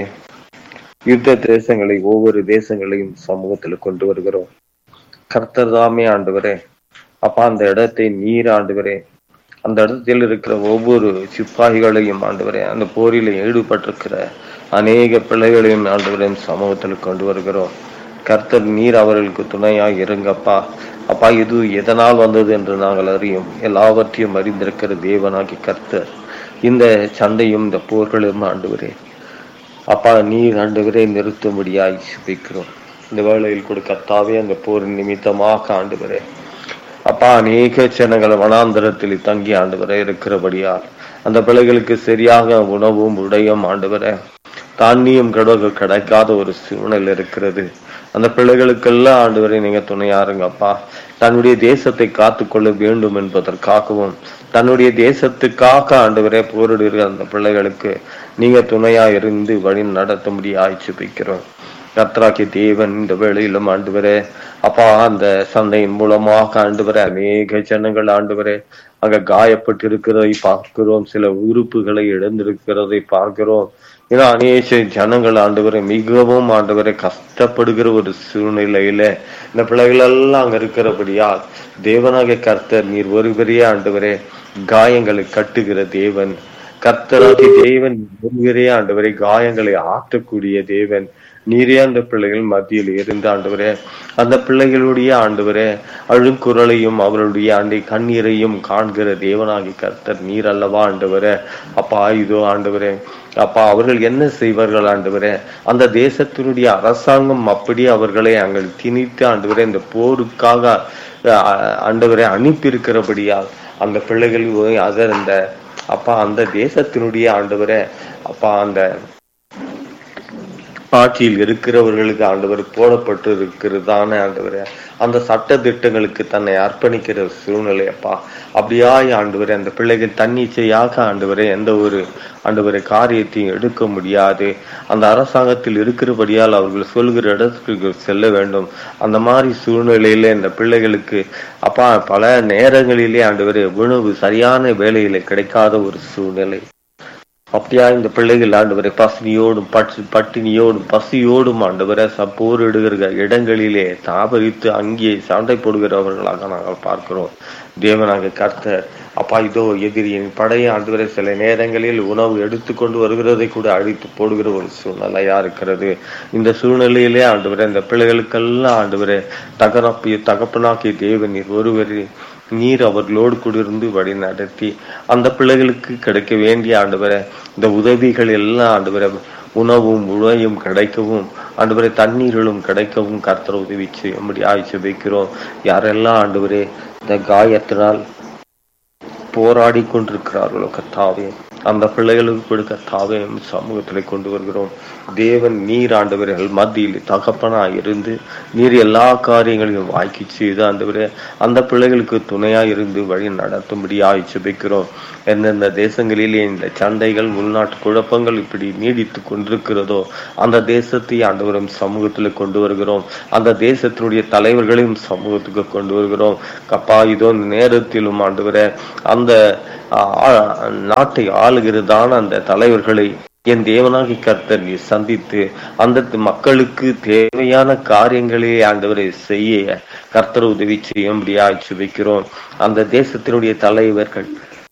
யுத்த தேசங்களை ஒவ்வொரு தேசங்களையும் சமூகத்தில் கொண்டு வருகிறோம் கர்த்தர் தாமே ஆண்டவரே அப்பா அந்த இடத்தை நீர் ஆண்டவரே அந்த இடத்தில் இருக்கிற ஒவ்வொரு சிப்பாய்களையும் ஆண்டவரே அந்த போரில் ஈடுபட்டிருக்கிற அநேக பிள்ளைகளையும் ஆண்டவரையும் சமூகத்தில் கொண்டு வருகிறோம் கர்த்தர் நீர் அவர்களுக்கு துணையாக இருங்கப்பா அப்பா இது எதனால் வந்தது என்று நாங்கள் அறியும் எல்லாவற்றையும் அறிந்திருக்கிற தேவனாகி கர்த்தர் இந்த சண்டையும் இந்த போர்களும் ஆண்டவரே அப்பா நீர் ஆண்டவரே நிறுத்தும்படியாய் சுபிக்கிறோம் இந்த வேளையில் கூட கர்த்தாவே அந்த போரின் நிமித்தமாக ஆண்டவரே அப்பா அநேக ஜனங்கள் வனாந்தரத்தில் தங்கி ஆண்டவரே இருக்கிறபடியால் அந்த பிள்ளைகளுக்கு சரியாக உணவும் உடையும் ஆண்டவரே தானியம் கடவுள் கிடைக்காத ஒரு சூழ்நிலை இருக்கிறது அந்த பிள்ளைகளுக்கெல்லாம் ஆண்டவரை நீங்க துணையாருங்கப்பா தன்னுடைய தேசத்தை காத்துக்கொள்ள வேண்டும் என்பதற்காகவும் தன்னுடைய தேசத்துக்காக ஆண்டவரே போரிடுகிற அந்த பிள்ளைகளுக்கு நீங்க துணையா இருந்து வழி நடத்தும்படி ஆய்ச்சிப்பிக்கிறோம் கர்த்தராக்கி தேவன் இந்த வேளையிலும் ஆண்டவரே அப்பா அந்த சந்தையின் மூலமாக ஆண்டவரே அநேக ஜனங்கள் ஆண்டவரே அங்க காயப்பட்டு இருக்கிறதை பார்க்கிறோம் சில உறுப்புகளை இழந்திருக்கிறதை பார்க்கிறோம் ஏன்னா அநேக ஜனங்கள் ஆண்டவரை மிகவும் ஆண்டவரை கஷ்டப்படுகிற ஒரு சூழ்நிலையில இந்த பிள்ளைகள் எல்லாம் அங்க இருக்கிறபடியால் தேவனாக கர்த்தர் நீர் ஒருவரே ஆண்டவரே காயங்களை கட்டுகிற தேவன் கர்த்தராகி தேவன் ஒருவரே ஆண்டவரை காயங்களை ஆற்றக்கூடிய தேவன் நீரே அந்த பிள்ளைகள் மத்தியில் இருந்து ஆண்டவரே அந்த பிள்ளைகளுடைய ஆண்டவரே அழுங்குரலையும் அவர்களுடைய ஆண்டை கண்ணீரையும் காண்கிற தேவனாகி கர்த்தர் நீர் அல்லவா ஆண்டவரே அப்பா இதோ ஆண்டவரே அப்பா அவர்கள் என்ன செய்வார்கள் ஆண்டவரே அந்த தேசத்தினுடைய அரசாங்கம் அப்படி அவர்களை அங்கள் திணித்து ஆண்டவரே இந்த போருக்காக அஹ், ஆண்டவரை அனுப்பியிருக்கிறபடியால் அந்த பிள்ளைகள் அதர் அந்த அப்பா அந்த தேசத்தினுடைய ஆண்டவரே அப்பா அந்த ஆட்சியில் இருக்கிறவர்களுக்கு ஆண்டவர் போடப்பட்டு இருக்கிறதான ஆண்டவரே அந்த சட்ட திட்டங்களுக்கு தன்னை அர்ப்பணிக்கிற சூழ்நிலை அப்பா அப்படியாய் ஆண்டவரே அந்த பிள்ளைகள் தன்னிச்சையாக ஆண்டவரே எந்த ஒரு ஆண்டவரை காரியத்தையும் எடுக்க முடியாது அந்த அரசாங்கத்தில் இருக்கிறபடியால் அவர்கள் சொல்கிற இடத்துக்கு செல்ல வேண்டும் அந்த மாதிரி சூழ்நிலையில இந்த பிள்ளைகளுக்கு அப்பா பல நேரங்களிலே ஆண்டவரே உணவு சரியான வேலையில கிடைக்காத ஒரு சூழ்நிலை அப்படியா இந்த பிள்ளைகள் ஆண்டவரை பசினியோடும் பட்டு பட்டினியோடும் பசியோடும் ஆண்டவரை போரிடுகிற இடங்களிலே தாபரித்து அங்கே சண்டை போடுகிறவர்களாக நாங்கள் பார்க்கிறோம் தேவனாக கர்த்தர் அப்பா இதோ எதிரியின் படையை ஆண்டவரை சில நேரங்களில் உணவு எடுத்துக்கொண்டு வருகிறதை கூட அழித்து போடுகிற ஒரு சூழ்நிலையா இருக்கிறது இந்த சூழ்நிலையிலே ஆண்டவரை இந்த பிள்ளைகளுக்கெல்லாம் ஆண்டவரை தகரப்பி தகப்பனாக்கிய தேவன் நீர் ஒருவரே நீர் அவர்களோடு கூட இருந்து வழி நடத்தி அந்த பிள்ளைகளுக்கு கிடைக்க வேண்டிய ஆண்டவரை இந்த உதவிகள் எல்லாம் ஆண்டவரை உணவும் உழையும் கிடைக்கவும் ஆண்டவரை தண்ணீர்களும் கிடைக்கவும் கர்த்தர் உதவி செய்யும்படி ஆய்ச்சி வைக்கிறோம் யாரெல்லாம் ஆண்டவரே இந்த காயத்தினால் போராடி கொண்டிருக்கிறார்களோ கர்த்தாவே அந்த பிள்ளைகளுக்கு கொடுக்க தாவே சமூகத்திலே கொண்டு வருகிறோம் தேவன் நீர் ஆண்டவர்கள் மத்தியில் தகப்பனாய் இருந்து நீர் எல்லா காரியங்களையும் வாய்க்கு செய்து ஆண்டவரே அந்த பிள்ளைகளுக்கு துணையாய் இருந்து வழி நடத்தும்படியாய் ஜெபிக்கிறோம் எந்தெந்த தேசங்களிலே இந்த சண்டைகள் உள்நாட்டு குழப்பங்கள் இப்படி நீடித்து கொண்டிருக்கிறதோ அந்த தேசத்தை ஆண்டவரும் சமூகத்தில் கொண்டு வருகிறோம் அந்த தேசத்தினுடைய தலைவர்களையும் சமூகத்துக்கு கொண்டு வருகிறோம் கப்பா இதோ இந்த நேரத்திலும் ஆண்டவரே அந்த ஆ, நாட்டை ஆளுகிறதான அந்த தலைவர்களை என் தேவனாகி கர்த்தர் நீ சந்தித்து அந்த மக்களுக்கு தேவையான காரியங்களை ஆண்டவரை செய்ய கர்த்தர் உதவி செய்யும்படியாய் சுபிக்கிறோம் அந்த தேசத்தினுடைய தலைவர்கள்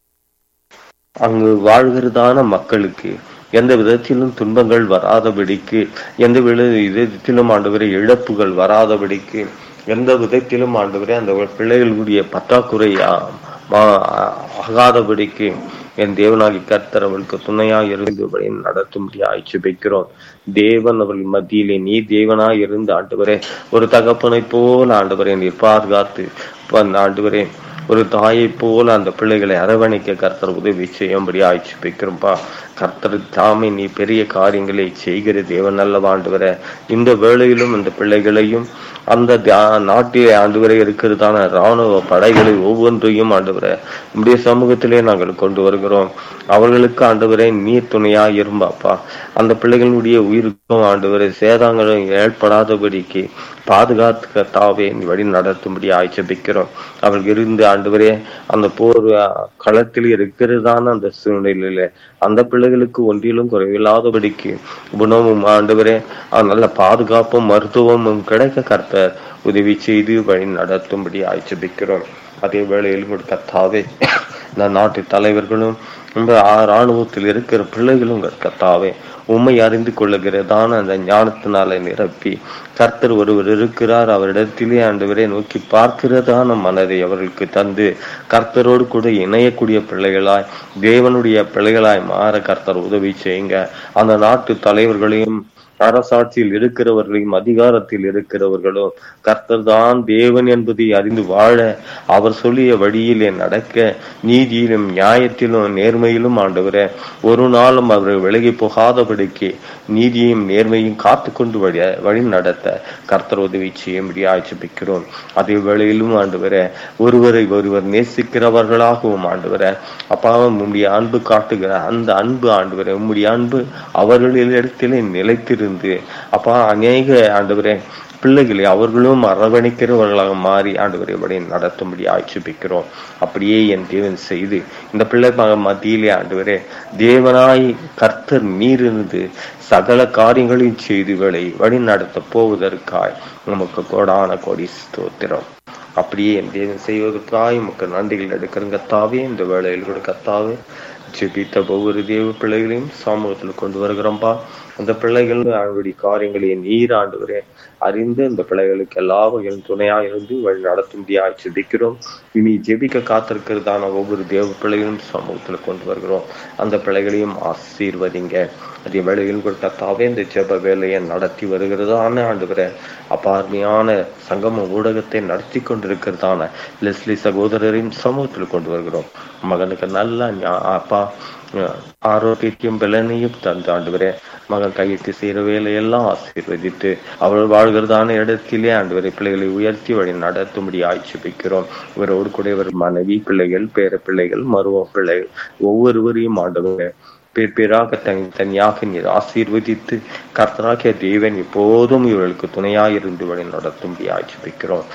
அங்கு வாழ்கிறதான மக்களுக்கு எந்த விதத்திலும் துன்பங்கள் வராதபடிக்கு எந்த வித விதத்திலும் ஆண்டவரை இழப்புகள் வராதபடிக்கு எந்த விதத்திலும் ஆண்டவரே அந்த பிள்ளைகளுடைய பற்றாக்குறை ஆ, மா- ஆகாதபடிக்கு என் தேவனாகி கர்த்தர் அவளுக்கு துணையாய் இருந்து வழி நடத்தும்படியாய் ஜெபிக்கிறோம் தேவன் அவர்கள் மத்தியிலே நீ தேவனாய் இருந்து ஆண்டவரே ஒரு தகப்பனை போல ஆண்டவரே நீர் பாதுகாத்து அந்த ஆண்டவரே ஒரு தாயை போல அந்த பிள்ளைகளை அரவணைக்க கர்த்தர் உதவி செய்யும்படி ஆய்ச்சி வைக்கிறோம்ப்பா கர்த்தர் தாமே நீ பெரிய காரியங்களை செய்கிற தேவன் நல்ல ஆண்டவர இந்த வேளையிலும் அந்த பிள்ளைகளையும் அந்த தியா- நாட்டிலே ஆண்டவரை இருக்கிறதான ராணுவ படைகளை ஒவ்வொன்றையும் ஆண்டவர நம்முடைய சமூகத்திலே நாங்கள் கொண்டு வருகிறோம் அவர்களுக்கு ஆண்டவரே நீர் துணையா இருப்பாப்பா அந்த பிள்ளைகளுடைய உயிருக்கும் ஆண்டவரை சேதாங்களும் ஏற்படாதபடிக்கு பாதுகாத்து தாவே நீ வழி நடத்தும்படி ஆய்ச்சபிக்கிறோம் அவர்கள் இருந்து ஆண்டவரே அந்த போர் அஹ், களத்தில் இருக்கிறதான அந்த சூழ்நிலையில அந்த பிள்ளைகளுக்கு ஒன்றிலும் குறைவில்லாதபடிக்கு உணவும் ஆண்டவரே அஹ், நல்ல பாதுகாப்பும் மருத்துவமும் கிடைக்க கர்த்தர் உதவி செய்து வழி நடத்தும்படி ஆய்ச்சபிக்கிறோம் அதே வேளையில் கூட கர்த்தாவே இந்த நாட்டு தலைவர்களும் இந்த ஆ- ராணுவத்தில் இருக்கிற பிள்ளைகளும் கர்த்தாவே உண்மை அறிந்து கொள்ளுகிறதான அந்த ஞானத்தினால நிரப்பி கர்த்தர் ஒருவர் இருக்கிறார் அவரிடத்திலே ஆண்டவரை நோக்கி பார்க்கிறதான மனதை அவர்களுக்கு தந்து கர்த்தரோடு கூட இணையக்கூடிய பிள்ளைகளாய் தேவனுடைய பிள்ளைகளாய் மாற கர்த்தர் உதவி செய்யுங்க அந்த நாட்டு தலைவர்களையும் அரசாட்சியில் இருக்கிறவர்களையும் அதிகாரத்தில் இருக்கிறவர்களும் கர்த்தர் தான் தேவன் என்பதை அறிந்து வாழ அவர் சொல்லிய வழியிலே நடக்க நீதியிலும் நியாயத்திலும் நேர்மையிலும் ஆண்டவரே ஒரு நாளும் அவர்கள் விலகி போகாதபடிக்கு நீதியையும் நேர்மையும் காத்து கொண்டு வழி வழி நடத்த கர்த்தர் உதவி செய்யும்படி ஆட்சேபிக்கிறோம் அதே வேளையிலும் ஆண்டவரே ஒருவரை ஒருவர் நேசிக்கிறவர்களாகவும் ஆண்டவரே அப்பாவும் உம்முடைய அன்பு காட்டுகிற அந்த அன்பு ஆண்டவரே உம்முடைய அன்பு அவர்களிடத்திலே நிலைத்திருந்து அப்பா அநேக ஆண்டவரே பிள்ளைகளை அவர்களும் அரவணைக்கிறவர்களாக மாறி ஆண்டவரை வழி நடத்தும்படி ஆட்சேபிக்கிறோம் அப்படியே என் தேவன் செய்து இந்த பிள்ளை மக மத்தியிலே ஆண்டவரே தேவனாய் கர்த்தர் நீரிருந்து சகல காரியங்களையும் செய்து வேலை வழி நடத்த போவதற்காய் நமக்கு கோடான கோடி ஸ்தோத்திரம் அப்படியே என் தேவன் செய்வதற்காய் உமக்கு நன்றிகள் எடுக்கிறங்க கத்தாவே இந்த வேளையில் கூட கத்தாவே ஜெபித்த ஒவ்வொரு தேவ பிள்ளைகளையும் சமூகத்தில் கொண்டு வருகிறோம்பா அந்த பிள்ளைகள் அவருடைய காரியங்களை நீர் ஆண்டவரே அறிந்து அந்த பிள்ளைகளுக்கு எல்லா வகையிலும் துணையா இருந்து வழி நடத்தும்படியாக ஜெபிக்கிறோம் இனி ஜெபிக்க காத்திருக்கிறதான ஒவ்வொரு தேவ பிள்ளைகளும் சமூகத்துல கொண்டு வருகிறோம் அந்த பிள்ளைகளையும் ஆசீர்வதிங்க அதே வேளையில் கூட கர்த்தாவே இந்த ஜெப வேலையை நடத்தி வருகிறதான ஆண்டவரே அபார்மையான சங்கம ஊடகத்தை நடத்தி கொண்டிருக்கிறதான லெஸ்லி சகோதரரின் சமூகத்தில் கொண்டு வருகிறோம் மகனுக்கு நல்ல ஞா- அப்பா அஹ், ஆரோக்கியத்தையும் பலனையும் தந்து ஆண்டவரே மகன் கையிட்டு செய்கிற வேலையெல்லாம் ஆசீர்வதித்து அவள் வாழ்கிறதான இடத்திலே ஆண்டவரை பிள்ளைகளை உயர்த்தி வழி நடத்தும்படி ஆட்சேபிக்கிறோம் இவரோடு கூட இவர் மனைவி பிள்ளைகள் பேர பிள்ளைகள் மருவ பிள்ளைகள் ஒவ்வொருவரையும் ஆண்டவரே பேர் பேராக தனி தனியாக நீர் ஆசீர்வதித்து கர்த்தராகிய தேவன் எப்போதும் இவர்களுக்கு துணையாயிருந்து வழி நடத்தும்படி ஆட்சேபிக்கிறோம்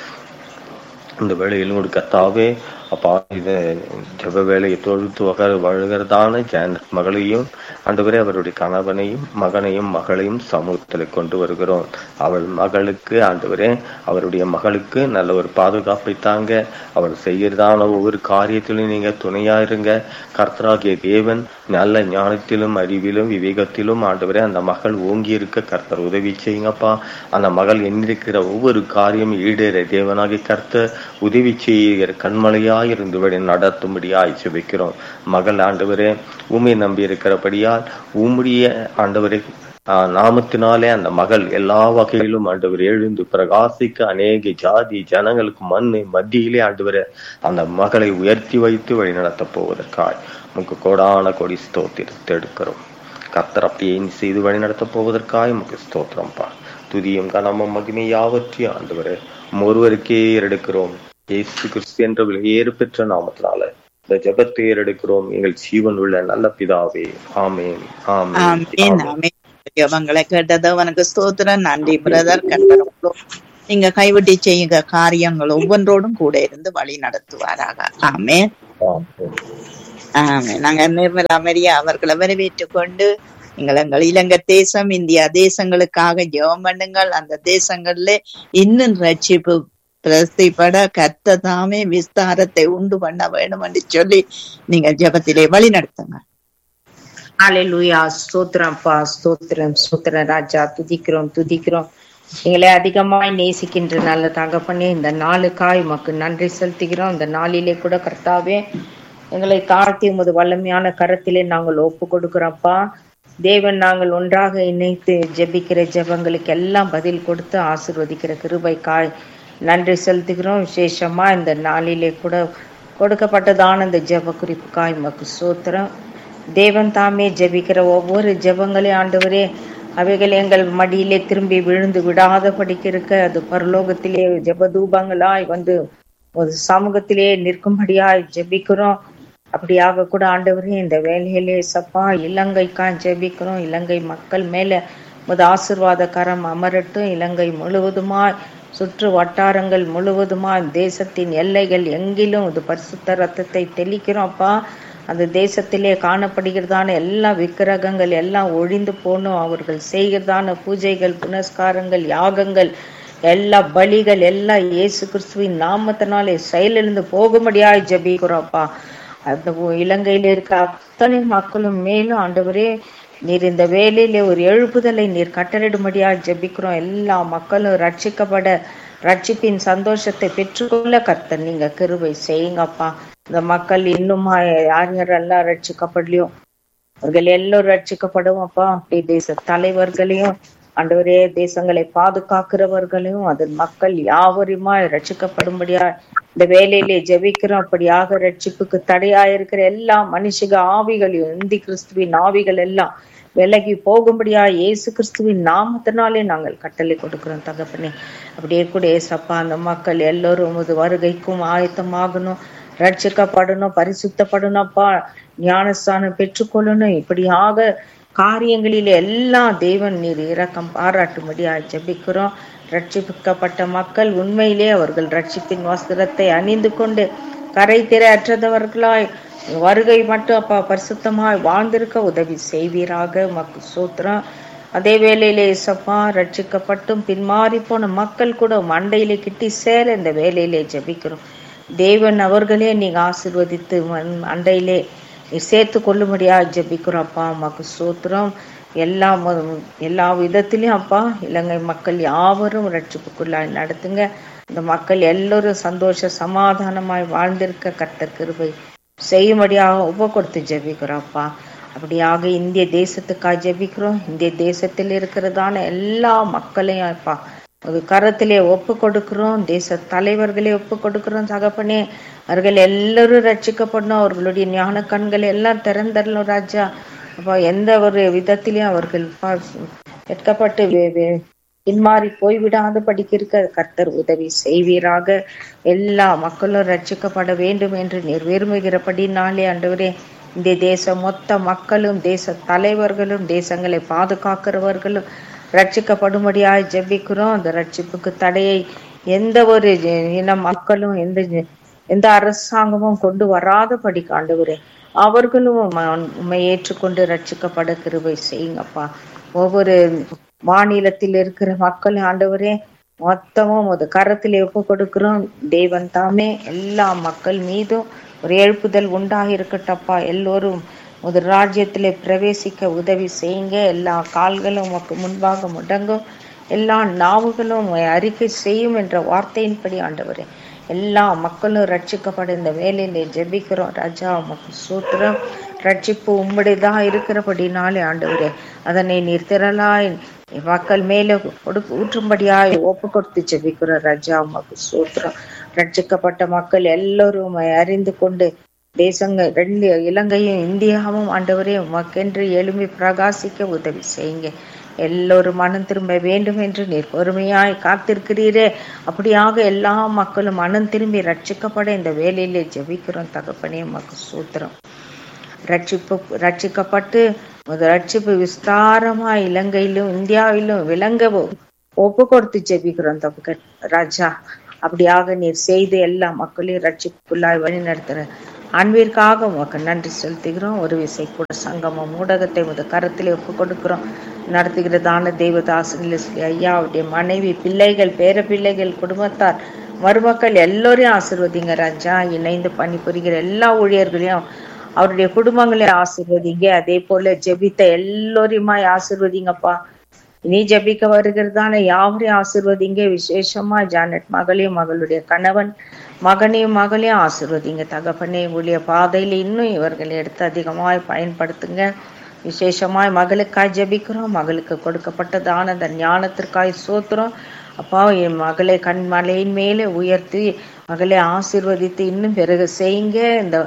இந்த வேளையில் ஒரு கத்தாவே அப்பா இது ஜெப வேலையை தொழுத்து வக வழுகிறதான ஜானட் மகளையும் ஆண்டவரே அவருடைய கணவனையும் மகனையும் மகளையும் சமூகத்தில் கொண்டு வருகிறோம் அவள் மகளுக்கு ஆண்டவரே அவருடைய மகளுக்கு நல்ல ஒரு பாதுகாப்பை தாங்க அவர் செய்கிறதான ஒவ்வொரு காரியத்திலும் நீங்க துணையா இருங்க கர்த்தராகிய தேவன் நல்ல ஞானத்திலும் அறிவிலும் விவேகத்திலும் ஆண்டவரே அந்த மகள் ஓங்கி இருக்க கர்த்தர் உதவி செய்யுங்கப்பா அந்த மகள் எண்ணிருக்கிற ஒவ்வொரு காரியம் ஈடேற தேவனாகி கர்த்தர் உதவி செய்கிற கண்மலையாய் இருந்துபடி நடத்தும்படியாய் ஜெபிக்கிறோம் மகள் ஆண்டவரே உண்மை நம்பி இருக்கிறபடியால் உம்முடைய ஆண்டவரே ஆஹ் நாமத்தினாலே அந்த மகள் எல்லா வகையிலும் ஆண்டவர் எழுந்து பிரகாசிக்க அநேக ஜாதி ஜனங்களுக்கு மண்ணு மத்தியிலே ஆண்டவர் அந்த மகளை உயர்த்தி வைத்து வழி நடத்த போவதற்காய் உமக்கு கோடான கொடி ஸ்தோத்திரத்தை எடுக்கிறோம் கர்த்தர் அப்படியே நீ செய்து வழி நடத்த போவதற்காக உமக்கு ஸ்தோத்திரம்ப்பா துதியும் கனமும் மகிமை யாவற்றையும் ஆண்டவரே உம் ஒருவருக்கே ஏறெடுக்கிறோம் இயேசு கிறிஸ்து என்ற ஏறு பெற்ற நாமத்தினால இந்த ஜெபத்தை ஏறெடுக்கிறோம் எங்கள் ஜீவன் உள்ள நல்ல பிதாவே ஆமேன் ஆமேன் ஆமேன் ஆமேன் ஜெபங்களை கேட்டது உனக்கு ஸ்தோத்திரம் நன்றி பிரதர் கண்டனங்களோ நீங்க கைவிட்டு செய்யுங்க காரியங்கள் ஒவ்வொன்றோடும் கூட இருந்து வழி நடத்துவாராக ஆமேன் ஆமேன் ஆமேன் நாங்க நிர்மலா மரியா அவர்களை வரவேற்றுக் கொண்டு நீங்கள் எங்கள் இலங்கை தேசம் இந்தியா தேசங்களுக்காக ஜெபம் பண்ணுங்கள் அந்த தேசங்கள்ல இன்னும் ரட்சிப்பு பிரசிப்பட கத்த தாமே விஸ்தாரத்தை உண்டு பண்ண வேணும் என்று சொல்லி நீங்கள் ஜெபத்திலே வழி நடத்துங்க ஹalleluya ஸ்தோத்திரம்ப்பா ஸ்தோத்திரம் ஸ்தோத்திரம் ராஜா துதிக்கிறோம் துதிக்கிறோம் எங்களை அதிகமாய் நேசிக்கின்ற நல்ல தகப்பனே இந்த நாளுக்காய் உமக்கு நன்றி செலுத்துகிறோம் இந்த நாளிலே கூட கர்த்தாவே எங்களை தாழ்த்தி உமது வல்லமையான கரத்திலே நாங்கள் ஒப்பு கொடுக்கிறோம்ப்பா தேவன் நாங்கள் ஒன்றாக இணைத்து ஜெபிக்கிற ஜெபங்களுக்கு எல்லாம் பதில் கொடுத்து ஆசிர்வதிக்கிற கிருபைக்காய் நன்றி செலுத்துகிறோம் விசேஷமா இந்த நாளிலே கூட கொடுக்கப்பட்டதான இந்த ஜெப குறிப்புக்காய் உமக்கு சோத்திரம் தேவன் தாமே ஜெபிக்கிற ஒவ்வொரு ஜெபங்களையும் ஆண்டவரே அவைகள் எங்கள் மடியிலே திரும்பி விழுந்து விடாத இருக்க அது பரலோகத்திலே ஜெபதூபங்களாய் வந்து ஒரு சமூகத்திலே நிற்கும்படியாய் ஜெபிக்கிறோம் அப்படியாக கூட ஆண்டவரே இந்த வேலையிலே சப்பா இலங்கைக்காய் ஜெபிக்கிறோம் இலங்கை மக்கள் மேல முத ஆசிர்வாத கரம் அமரட்டும் இலங்கை முழுவதுமாய் சுற்று வட்டாரங்கள் முழுவதுமாய் தேசத்தின் எல்லைகள் எங்கிலும் இது பரிசுத்த ரத்தத்தை தெளிக்கிறோம் அப்பா அந்த தேசத்திலே காணப்படுகிறதான எல்லா விக்கிரகங்கள் எல்லாம் ஒழிந்து போகணும் அவர்கள் செய்கிறதான பூஜைகள் புனஸ்காரங்கள் யாகங்கள் எல்லா பலிகள் எல்லாம் இயேசு கிறிஸ்துவின் நாமத்தினாலே செயலிழந்து போகும்படியாய் ஜெபிக்கிறோம்ப்பா அந்த இலங்கையில இருக்க அத்தனை மக்களும் மேலும் ஆண்டவரே நீர் இந்த வேலையில ஒரு எழுப்புதலை நீர் கட்டளிடும்படியாக ஜெபிக்கிறோம் எல்லா மக்களும் ரட்சிக்கப்பட ரட்சிப்பின் சந்தோஷத்தை பெற்றுக்கொள்ள கர்த்தர் நீங்க கிருபை செய்யுங்கப்பா இந்த மக்கள் இன்னுமா யார் யாரெல்லாம் ரட்சிக்கப்படலையோ அவர்கள் எல்லோரும் ரட்சிக்கப்படும் அப்பா அப்படி தேச தலைவர்களையும் ஆண்டவரே தேசங்களை பாதுகாக்கிறவர்களையும் அதன் மக்கள் யாவருமா ரட்சிக்கப்படும்படியா இந்த வேலையிலே ஜெபிக்கிறோம் அப்படியாக ரட்சிப்புக்கு தடையாயிருக்கிற எல்லா மனுஷக ஆவிகளையும் இந்தி கிறிஸ்துவின் ஆவிகள் எல்லாம் விலகி போகும்படியா இயேசு கிறிஸ்துவின் நாமத்தினாலே நாங்கள் கட்டளை கொடுக்கிறோம் தகப்பனே அப்படியே கூட ஏசப்பா அந்த மக்கள் எல்லோரும் உமது வருகைக்கும் ஆயத்தமாகணும் ரட்சிக்கப்படணும் பரிசுத்தப்படணும்ப்பா ஞானஸ்தானம் பெற்றுக்கொள்ளணும் இப்படியாக காரியங்களில் எல்லாம் தேவன் நீர் இரக்கம் பாராட்டும்படியா ஜெபிக்கிறோம் ரட்சிக்கப்பட்ட மக்கள் உண்மையிலே அவர்கள் ரட்சிப்பின் வஸ்திரத்தை அணிந்து கொண்டு கரை திரை அற்றதவர்களாய் வருகை மட்டும் அப்பா பரிசுத்தமாய் வாழ்ந்திருக்க உதவி செய்வீராக மக்கு சூத்திரம் அதே வேளையிலே இசப்பா ரட்சிக்கப்பட்டும் பின்மாறி போன மக்கள் கூட மண்டையிலே கிட்டி சேர இந்த வேலையிலே ஜெபிக்கிறோம் தேவன் அவர்களே நீங்க ஆசிர்வதித்து அண்டையிலே நீ சேர்த்து கொள்ளும்படியா ஜெபிக்கிறோம் அப்பா அம்மாக்கு சூத்திரம் எல்லா எல்லா விதத்திலையும் அப்பா இலங்கை மக்கள் யாவரும் ரட்சிப்புக்குள்ளாய் நடத்துங்க இந்த மக்கள் எல்லோரும் சந்தோஷ சமாதானமாய் வாழ்ந்திருக்க கர்த்தர் கிருபை செய்யும்படியாக உப கொடுத்து ஜெபிக்கிறோம் அப்பா அப்படியாக இந்திய தேசத்துக்காக ஜெபிக்கிறோம் இந்திய தேசத்தில் இருக்கிறதான எல்லா மக்களையும் அப்பா ஒரு கரத்திலே ஒப்பு கொடுக்கிறோம் தேச தலைவர்களே ஒப்பு கொடுக்கிறோம் தகப்பனே அவர்கள் எல்லாரும் ரட்சிக்கப்படணும் அவர்களுடைய ஞான கண்கள் எல்லாம் திறந்தரலும் ராஜா அப்போ எந்த ஒரு விதத்திலையும் அவர்கள் வெட்கப்பட்டு பின்மாறி போய்விடாத படிக்கிருக்க கர்த்தர் உதவி செய்வீராக எல்லா மக்களும் ரட்சிக்கப்பட வேண்டும் என்று நீர் விரும்புகிறபடினாலே ஆண்டவரே இந்த தேசம் மொத்த மக்களும் தேச தலைவர்களும் தேசங்களை பாதுகாக்கிறவர்களும் ரட்சிக்கப்படும்படியாய் ஜெபிக்கிறோம் அந்த ரட்சிப்புக்கு தடையை எந்த ஒரு இன மக்களும் எந்த எந்த அரசாங்கமும் கொண்டு வராதபடி காண்டவரே அவர்களும் உண்மை ஏற்றுக்கொண்டு ரட்சிக்கப்பட கிருபை செய்யுங்கப்பா ஒவ்வொரு மாநிலத்தில் இருக்கிற மக்கள் ஆண்டவரே மொத்தமும் ஒரு கரத்திலே ஒப்பு கொடுக்கிறோம் தேவன் தாமே எல்லா மக்கள் மீதும் ஒரு எழுப்புதல் உண்டாகி இருக்கட்டப்பா எல்லோரும் ஒரு ராஜ்யத்திலே பிரவேசிக்க உதவி செய்யுங்க எல்லா கால்களும் உமக்கு முன்பாக முடங்கும் எல்லா நாவுகளும் அறிக்கை செய்யும் என்ற வார்த்தையின்படி ஆண்டவரே எல்லா மக்களும் ரட்சிக்கப்பட இந்த வேலையில ஜெபிக்கிறோம் ராஜா உமக்கு சூத்திரம் ரட்சிப்பு உம்முடையதாக இருக்கிறபடினாலே ஆண்டவரே அதனை நீர் திரளாய் மக்கள் மேல கொடுக்கு ஊற்றும்படியாய் ஒப்பு கொடுத்து ஜெபிக்கிறோம் ராஜா உமக்கு சூத்திரம் ரட்சிக்கப்பட்ட மக்கள் எல்லோரும் அறிந்து கொண்டு தேசங்கள் ரெண்டு இலங்கையும் இந்தியாவும் ஆண்டவரே உமக்கென்று எழும்பி பிரகாசிக்க உதவி செய்யுங்க எல்லோரும் மனம் திரும்ப வேண்டும் என்று நீர் பொறுமையாய் காத்திருக்கிறீரே அப்படியாக எல்லா மக்களும் மனம் திரும்பி ரட்சிக்கப்பட இந்த வேலையிலே ஜெபிக்கிறோம் தகப்பனே உமக்கு சூத்திரம் ரட்சிப்பு ரட்சிக்கப்பட்டு முத ரட்சிப்பு விஸ்தாரமா இலங்கையிலும் இந்தியாவிலும் விளங்கவும் ஒப்பு கொடுத்து ஜெபிக்கிறோம் தப்பு ராஜா அப்படியாக நீர் செய்து எல்லா மக்களையும் ரட்சிப்புக்குள்ளாய் வழி நடத்துற அன்பிற்காக உமக்கு நன்றி செலுத்துகிறோம் ஒரு விசை கூட சங்கமம் ஊடகத்தை முத கருத்திலே ஒப்பு கொடுக்கிறோம் நடத்துகிறதான தெய்வதாசன் லெஸ்லி ஐயா அவருடைய மனைவி பிள்ளைகள் பேர பிள்ளைகள் குடும்பத்தார் மருமக்கள் எல்லோரையும் ஆசிர்வதிங்க ராஜா இணைந்து பணிபுரிகிற எல்லா ஊழியர்களையும் அவருடைய குடும்பங்களையும் ஆசிர்வதிங்க அதே போல ஜெபித்த எல்லோரையுமாய் ஆசிர்வதிங்கப்பா இனி ஜெபிக்க வருகிறதான யாவரையும் ஆசிர்வதிங்க விசேஷமா ஜானட் மகளையும் மகளுடைய கணவன் மகனையும் மகளையும் ஆசிர்வதிங்க தகப்பனே ஊழிய பாதையில இன்னும் இவர்களை எடுத்து அதிகமாய் பயன்படுத்துங்க விசேஷமாய் மகளுக்காய் ஜெபிக்கிறோம் மகளுக்கு கொடுக்கப்பட்டதான அந்த ஞானத்திற்காய் சோத்துறோம் அப்பா என் மகளை கண் மலையின் மேலே உயர்த்தி மகளை ஆசிர்வதித்து இன்னும் பிறகு செய்யுங்க இந்த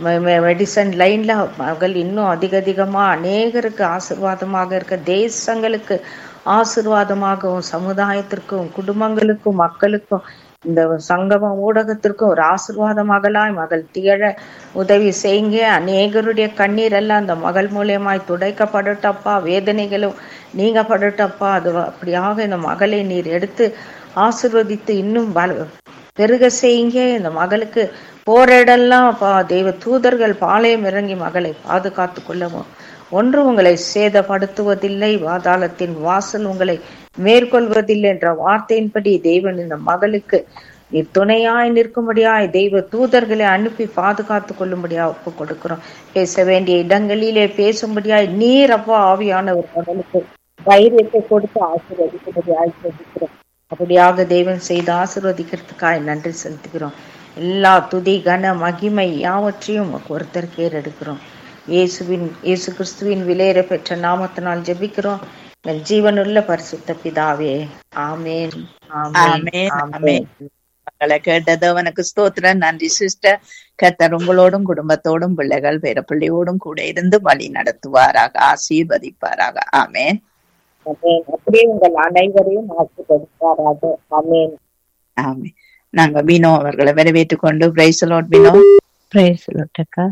மெடிசன் லைன்ல மகள் இன்னும் அதிக அதிகமா அநேகருக்கு ஆசிர்வாதமாக இருக்க தேசங்களுக்கு ஆசிர்வாதமாகவும் சமுதாயத்திற்கும் குடும்பங்களுக்கும் மக்களுக்கும் இந்த சங்கம ஊடகத்திற்கும் ஒரு ஆசிர்வாத மகளாய் மகள் திகழ உதவி செய்யுங்க அநேகருடைய கண்ணீர் எல்லாம் அந்த மகள் மூலியமாய் துடைக்கப்படட்டப்பா வேதனைகளும் நீங்கப்படட்டப்பா அது அப்படியாக இந்த மகளை நீர் எடுத்து ஆசிர்வதித்து இன்னும் பல பெருக செய்யுங்க இந்த மகளுக்கு போற இடம்லாம் அப்பா தெய்வ தூதர்கள் பாளையம் இறங்கி மகளை பாதுகாத்து கொள்ளவும் ஒன்று உங்களை சேதப்படுத்துவதில்லை வாதாளத்தின் வாசல் உங்களை மேற்கொள்வதில்லை என்ற வார்த்தையின்படி தேவன் இந்த மகளுக்கு நீர் துணையாய் நிற்கும்படியாய் தெய்வ தூதர்களை அனுப்பி பாதுகாத்து கொள்ளும்படியா ஒப்பு கொடுக்கிறோம் பேச வேண்டிய இடங்களிலே பேசும்படியாய் நீர் அப்பா ஆவியானவர் மகளுக்கு தைரியத்தை கொடுத்து ஆசீர்வதிக்கும்படியாய் ஜெபிக்கிறோம் அப்படியாக தெய்வம் செய்து ஆசீர்வதிக்கிறதுக்காய் நன்றி செலுத்துகிறோம் எல்லா துதி கன மகிமை யாவற்றையும் ஒருத்தர் கேரெடுக்கிறோம் இயேசுவின் இயேசு கிறிஸ்துவின் விலையேற பெற்ற நாமத்தினால் ஜெபிக்கிறோம் எங்கள் ஜீவனுள்ள பரிசுத்த பிதாவே ஆமேன் ஆமென், ஆமென். மக்களை கேட்டதவனுக்கு ஸ்தோத்திரம் நன்றி சிஸ்டர் கத்தர் உங்களோடும் குடும்பத்தோடும் பிள்ளைகள் பேரப்பிள்ளையோடும் கூட இருந்து வழி நடத்துவாராக ஆசீர்வதிப்பாராக ஆமேன் ஆமென். அப்படியே உங்கள் அனைவரையும் ஆசீர்வதிப்பாராக ஆமென் ஆமென் நாங்க வினோ அவர்களை வரவேற்றுக் கொண்டு பிரைசலோட் வினோ பிரைஸ் அக்கா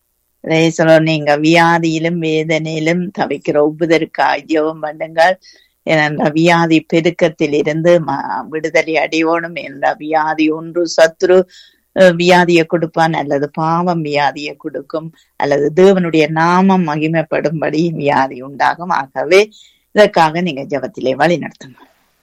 பிரைசலோ நீங்க வியாதியிலும் வேதனையிலும் தவிக்கிற ஒவ்வொருக்காய் ஜெபம் பண்ணுங்கள் என்ற வியாதி பெருக்கத்தில் இருந்து ம- விடுதலை அடையோணும் என்ற வியாதி ஒன்று சத்ரு அஹ், வியாதியை கொடுப்பான் அல்லது பாவம் வியாதியை கொடுக்கும் அல்லது தேவனுடைய நாமம் மகிமைப்படும்படி வியாதி உண்டாகும் ஆகவே இதற்காக நீங்க ஜெபத்திலே வழி நடத்துங்க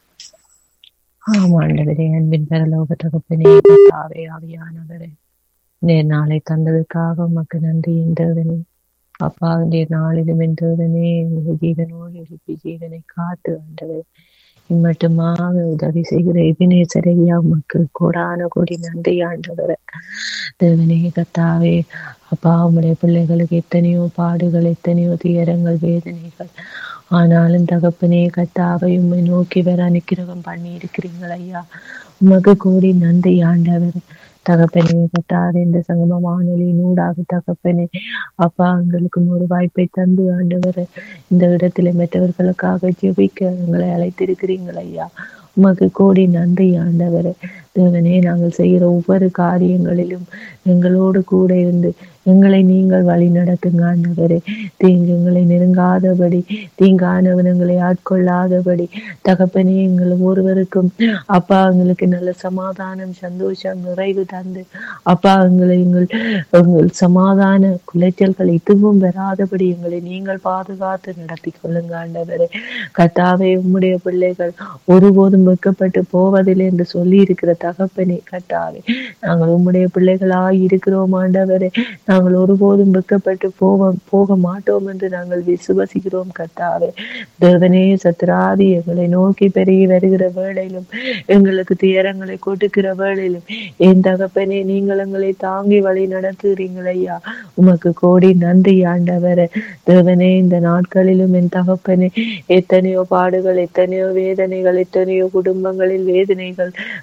ஆமாண்டவரே அன்பின் பரலோக தகப்பனே கர்த்தாவே ஆவியானவரே நேர் நாளை தந்ததுக்காக உமக்கு நன்றி என்றவனே அப்பா இந்த நாளிலும் என்றவனே எங்களை ஜீவனோடு எழுப்பி ஜீவனை காத்து ஆண்டவர் இம்மட்டுமாக உதவி செய்கிற எபினேசரையா உமக்கு கோடான கோடி நன்றி ஆண்டவர் தேவனே கத்தாவே அப்பா உம்முடைய பிள்ளைகளுக்கு எத்தனையோ பாடுகள் எத்தனையோ துயரங்கள் வேதனைகள் ஆனாலும் தகப்பனே கத்தாவை உம்மை நோக்கி வர அனுக்கிரகம் பண்ணி இருக்கிறீங்கள் ஐயா உமக்கு கூடி நன்றி ஆண்டவர் தகப்பனே கத்தாத இந்த சங்கம வானொலி நூடாக தகப்பனே அப்பா எங்களுக்கு ஒரு வாய்ப்பை தந்து ஆண்டவர் இந்த இடத்துல மற்றவர்களுக்காக ஜெபிக்க எங்களை அழைத்திருக்கிறீங்கள் ஐயா உமக்கு கோடி நன்றி ஆண்டவர் தேவனே நாங்கள் செய்கிற ஒவ்வொரு காரியங்களிலும் எங்களோடு கூட இருந்து எங்களை நீங்கள் வழி நடத்துங்க ஆண்டவரே தீங்கு எங்களை நெருங்காதபடி தீங்கானவன் எங்களை ஆட்கொள்ளாதபடி தகப்பனே எங்கள் ஒருவருக்கும் அப்பா எங்களுக்கு நல்ல சமாதானம் சந்தோஷம் நிறைவு தந்து அப்பா எங்களை எங்கள் எங்கள் சமாதான குலைச்சல்கள் எதுவும் வராதபடி எங்களை நீங்கள் பாதுகாத்து நடத்தி கொள்ளுங்க ஆண்டவரே கத்தாவே உம்முடைய பிள்ளைகள் ஒருபோதும் வெட்கப்பட்டு போவதில்லை என்று சொல்லி இருக்கிற தகப்பனே கத்தாவே நாங்கள் உம்முடைய பிள்ளைகளாய் இருக்கிறோம் ஆண்டவரே நாங்கள் ஒருபோதும் வெட்கப்பட்டு போவோம் போக மாட்டோம் என்று நாங்கள் விசுவசிக்கிறோம் கத்தாவே தேவனே சத்ராதி எங்களை நோக்கி பெருகி வருகிற வேளையிலும் எங்களுக்கு துயரங்களை கொடுக்கிற வேளையிலும் என் தகப்பனே நீங்கள் எங்களை தாங்கி வழி நடத்துகிறீங்கள் ஐயா உமக்கு கோடி நன்றி ஆண்டவரே தேவனே இந்த நாட்களிலும் என் தகப்பனே எத்தனையோ பாடுகள் எத்தனையோ வேதனைகள் எத்தனையோ குடும்பங்களில் வேதனைகள் கண்ணீர்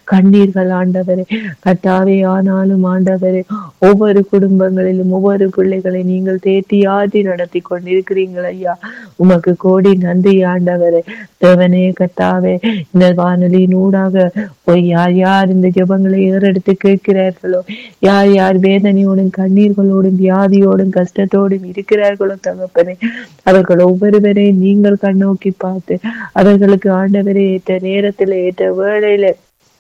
கண்டீர்கள் ஆண்டவரே கட்டாவே ஆனாலும் ஆண்டவரே ஒவ்வொரு குடும்பங்களிலும் ஒவ்வொரு பிள்ளைகளை நீங்கள் தேத்தி ஆற்றி நடத்தி கொண்டிருக்கிறீர்கள் ஐயா உமக்கு கோடி நன்றி ஆண்டவரே தேவனே கத்தாவே இந்த வானொலியின் ஊடாக போய் யார் யார் இந்த ஜெபங்களை ஏறெடுத்து கேட்கிறார்களோ யார் யார் வேதனையோடும் கண்ணீர்களோடும் வியாதியோடும் கஷ்டத்தோடும் இருக்கிறார்களோ தகப்பனே அவர்கள் ஒவ்வொருவரையும் நீங்கள் கண்ணோக்கி பார்த்து அவர்களுக்கு ஆண்டவரே ஏற்ற நேரத்தில் ஏற்ற வேளையில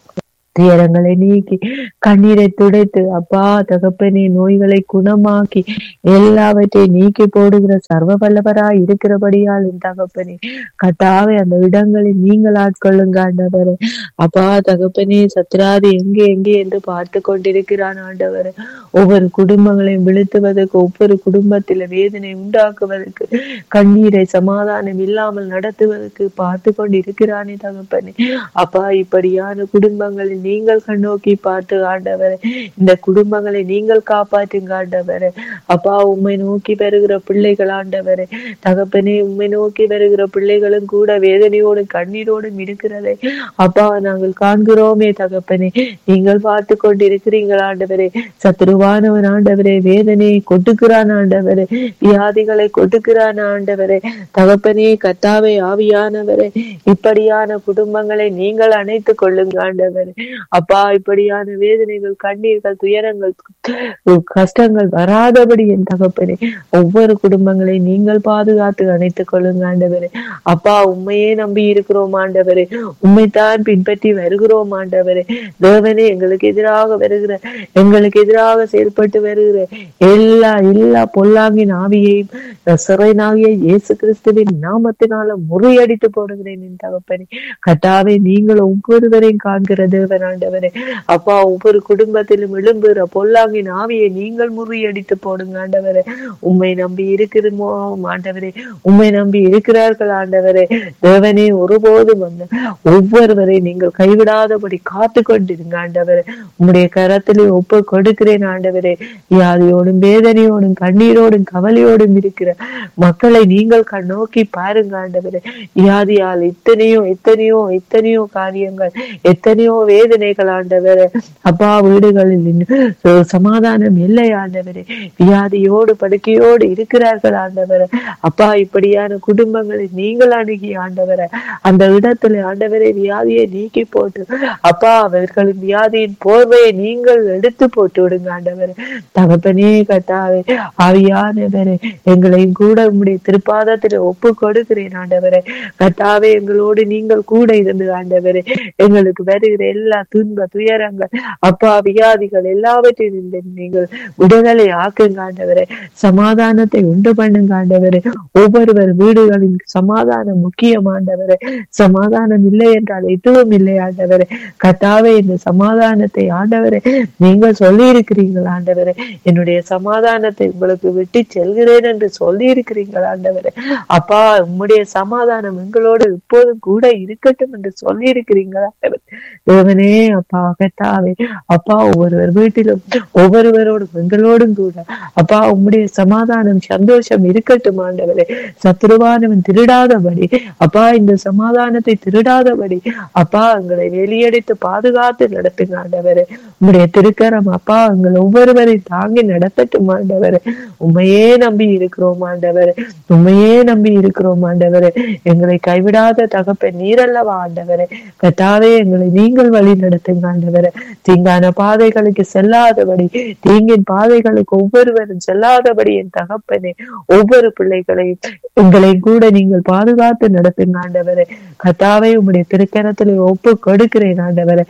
துயரங்களை நீக்கி கண்ணீரை துடைத்து அப்பா தகப்பனே நோய்களை குணமாக்கி எல்லாவற்றையும் நீக்கி போடுகிற சர்வ வல்லவராய் இருக்கிறபடியால் என் தகப்பனே கட்டாவே அந்த இடங்களில் நீங்கள் ஆட்கொள்ளுங்க ஆண்டவரே அப்பா தகப்பனே சத்ராதி எங்கே எங்கே என்று பார்த்து கொண்டிருக்கிறான் ஆண்டவரே ஒவ்வொரு குடும்பங்களையும் விழுத்துவதற்கு ஒவ்வொரு குடும்பத்தில வேதனை உண்டாக்குவதற்கு கண்ணீரை சமாதானம் இல்லாமல் நடத்துவதற்கு பார்த்து கொண்டிருக்கிறானே தகப்பனே அப்பா இப்படியான குடும்பங்களில் நீங்கள் கண்ணோக்கி பார்த்து ஆண்டவரே இந்த குடும்பங்களை நீங்கள் காப்பாற்றுங்க ஆண்டவரே அப்பா உம்மை நோக்கி வருகிற பிள்ளைகள் ஆண்டவரே தகப்பனே உம்மை நோக்கி வருகிற பிள்ளைகளும் கூட வேதனையோடும் கண்ணீரோடும் இருக்கிறதே அப்பா நாங்கள் காண்கிறோமே தகப்பனே நீங்கள் பார்த்து கொண்டிருக்கிறீர்கள் ஆண்டவரே சத்ருவானவன் ஆண்டவரே வேதனையை கொட்டுக்கிறான் ஆண்டவரே வியாதிகளை கொட்டுக்கிறான் ஆண்டவரே தகப்பனே கத்தாவை ஆவியானவரே இப்படியான குடும்பங்களை நீங்கள் அணைத்துக் கொள்ளுங்க ஆண்டவரே அப்பா இப்படியான வேதனைகள் கண்ணீர்கள் துயரங்கள் கஷ்டங்கள் வராதபடி என் தகப்பனே ஒவ்வொரு குடும்பங்களை நீங்கள் பாதுகாத்து அணைத்துக் கொள்ளுங்க ஆண்டவரே அப்பா உண்மையே நம்பி இருக்கிறோம் ஆண்டவரே உண்மைத்தான் பின்பற்றி வருகிறோம் ஆண்டவரே தேவனே எங்களுக்கு எதிராக வருகிற எங்களுக்கு எதிராக செயல்பட்டு வருகிற எல்லா எல்லா பொல்லாங்கின் ஆவியையும் சிறைனாகிய இயேசு கிறிஸ்துவின் நாமத்தினால முறியடித்து போடுகிறேன் என் தகப்பனே கட்டாவே நீங்கள் ஒவ்வொருவரையும் காண்கிற தேவன் ஆண்டவரே அப்பா ஒவ்வொரு குடும்பத்திலும் எழும்புகிற பொல்லாங்கின் ஆவியை நீங்கள் முறியடித்து போடுங்க ஆண்டவரே உண்மை நம்பி இருக்கிறமோ ஆண்டவரே உண்மை நம்பி இருக்கிறார்கள் ஆண்டவரே தேவனே ஒருபோதும் வந்து ஒவ்வொருவரை நீங்கள் கைவிடாதபடி காத்து கொண்டிருங்க ஆண்டவரே உம்முடைய கரத்திலே ஒப்பு கொடுக்கிறேன் ஆண்டவரே வியாதியோடும் வேதனையோடும் கண்ணீரோடும் கவலையோடும் இருக்கிற மக்களை நீங்கள் கண்ணோக்கி பாருங்க ஆண்டவரே வியாதியால் எத்தனையோ எத்தனையோ எத்தனையோ காரியங்கள் எத்தனையோ வேதனைகள் ஆண்டவரே அப்பா வீடுகளில் இன்னும் சமாதானம் இல்லை ஆண்டவரே வியாதியோடு படுக்கையோடு இருக்கிறார்கள் ஆண்டவரே அப்பா இப்படியான குடும்பங்களை நீங்கள் அணுகி ஆண்டவரை அந்த இடத்துல ஆண்டவரை வியாதியை நீக்கி போட்டு அப்பா அவர்களின் வியாதியின் போர்வையை நீங்கள் எடுத்து போட்டு விடுங்க ஆண்டவரே தகப்பனே கட்டாவே ஆவியானவரே எங்களையும் கூட உம்முடைய திருப்பாதத்தில் ஒப்பு கொடுக்கிறேன் ஆண்டவரே கட்டாவே எங்களோடு நீங்கள் கூட இருந்து ஆண்டவரே எங்களுக்கு வருகிற எல்லா துன்ப துயரங்கள் அப்பா வியாதிகள் எல்லாவற்றையும் இந்த நீங்கள் விடுதலை ஆக்குங்க ஆண்டவரே சமாதானத்தை உண்டு பண்ணுங்க ஆண்டவரே ஒவ்வொருவர் வீடுகளின் சமாதானம் முக்கியம் ஆண்டவரே சமாதானம் இல்லை என்றால் எதுவும் இல்லை ஆண்டவரே கத்தாவே இந்த சமாதானத்தை ஆண்டவரே நீங்கள் சொல்லி இருக்கிறீர்கள் ஆண்டவரே என்னுடைய சமாதானத்தை உங்களுக்கு விட்டு செல்கிறேன் என்று சொல்லி இருக்கிறீர்கள் ஆண்டவரே அப்பா உம்முடைய சமாதானம் எங்களோடு இப்போதும் கூட இருக்கட்டும் என்று சொல்லி இருக்கிறீர்கள் ஆண்டவர் தேவனே அப்பா கத்தாவே அப்பா ஒவ்வொருவர் வீட்டிலும் ஒவ்வொருவரோடும் எங்களோடும் கூட அப்பா உம்முடைய சமாதானம் சந்தோஷம் இருக்கட்டும் ஆண்டவரே சத்ருவானவன் திருடாதபடி அப்பா இந்த சமாதானத்தை திருடாதபடி அப்பா எங்களை வெளியடித்து பாதுகாத்து நடத்துங்க ஆண்டவரே உம்முடைய திருக்கரம் அப்பா எங்கள் ஒவ்வொருவரையும் தாங்கி நடத்தட்டும் ஆண்டவரே உண்மையே நம்பி இருக்கிறோம் ஆண்டவரே உண்மையே நம்பி இருக்கிறோம் ஆண்டவரே எங்களை கைவிடாத தகப்பன் நீரல்லவா ஆண்டவரே கத்தாவே எங்களை நீங்கள் வழி நடத்துங்க ஆண்டவரே தீங்கான பாதைகளுக்கு செல்லாதபடி தீங்கின் பாதைகளுக்கு ஒவ்வொருவரும் செல்லாதபடி என் தகப்பனே ஒவ்வொரு பிள்ளைகளையும் எங்களை கூட நீங்கள் பாதுகாத்து நடத்துங்க ஆண்டவரே கத்தாவை உம்முடைய திருக்கரத்துல ஒப்பு கொடுக்கிறேன் ஆண்டவரே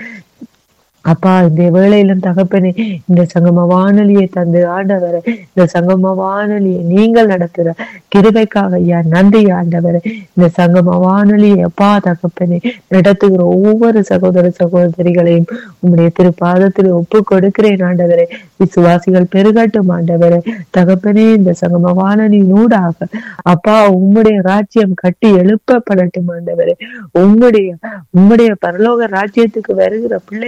அப்பா இந்த வேளையிலும் தகப்பனே இந்த சங்கம வானொலியை தந்து ஆண்டவரை இந்த சங்கம வானொலியை நீங்கள் நடத்துற கிருபைக்காக ஐயா நன்றி ஆண்டவரை இந்த சங்கம வானொலியை அப்பா தகப்பனே நடத்துகிற ஒவ்வொரு சகோதர சகோதரிகளையும் உம்முடைய திருப்பாதத்தில் ஒப்பு கொடுக்கிறேன் ஆண்டவரை விசுவாசிகள் பெருகட்டும் ஆண்டவரை தகப்பனே இந்த சங்கம வானொலியின் ஊடாக அப்பா உம்முடைய ராஜ்யம் கட்டி எழுப்பப்படட்டும் ஆண்டவரே உம்முடைய உம்முடைய பரலோக ராஜ்யத்துக்கு வருகிற பிள்ளைகளாக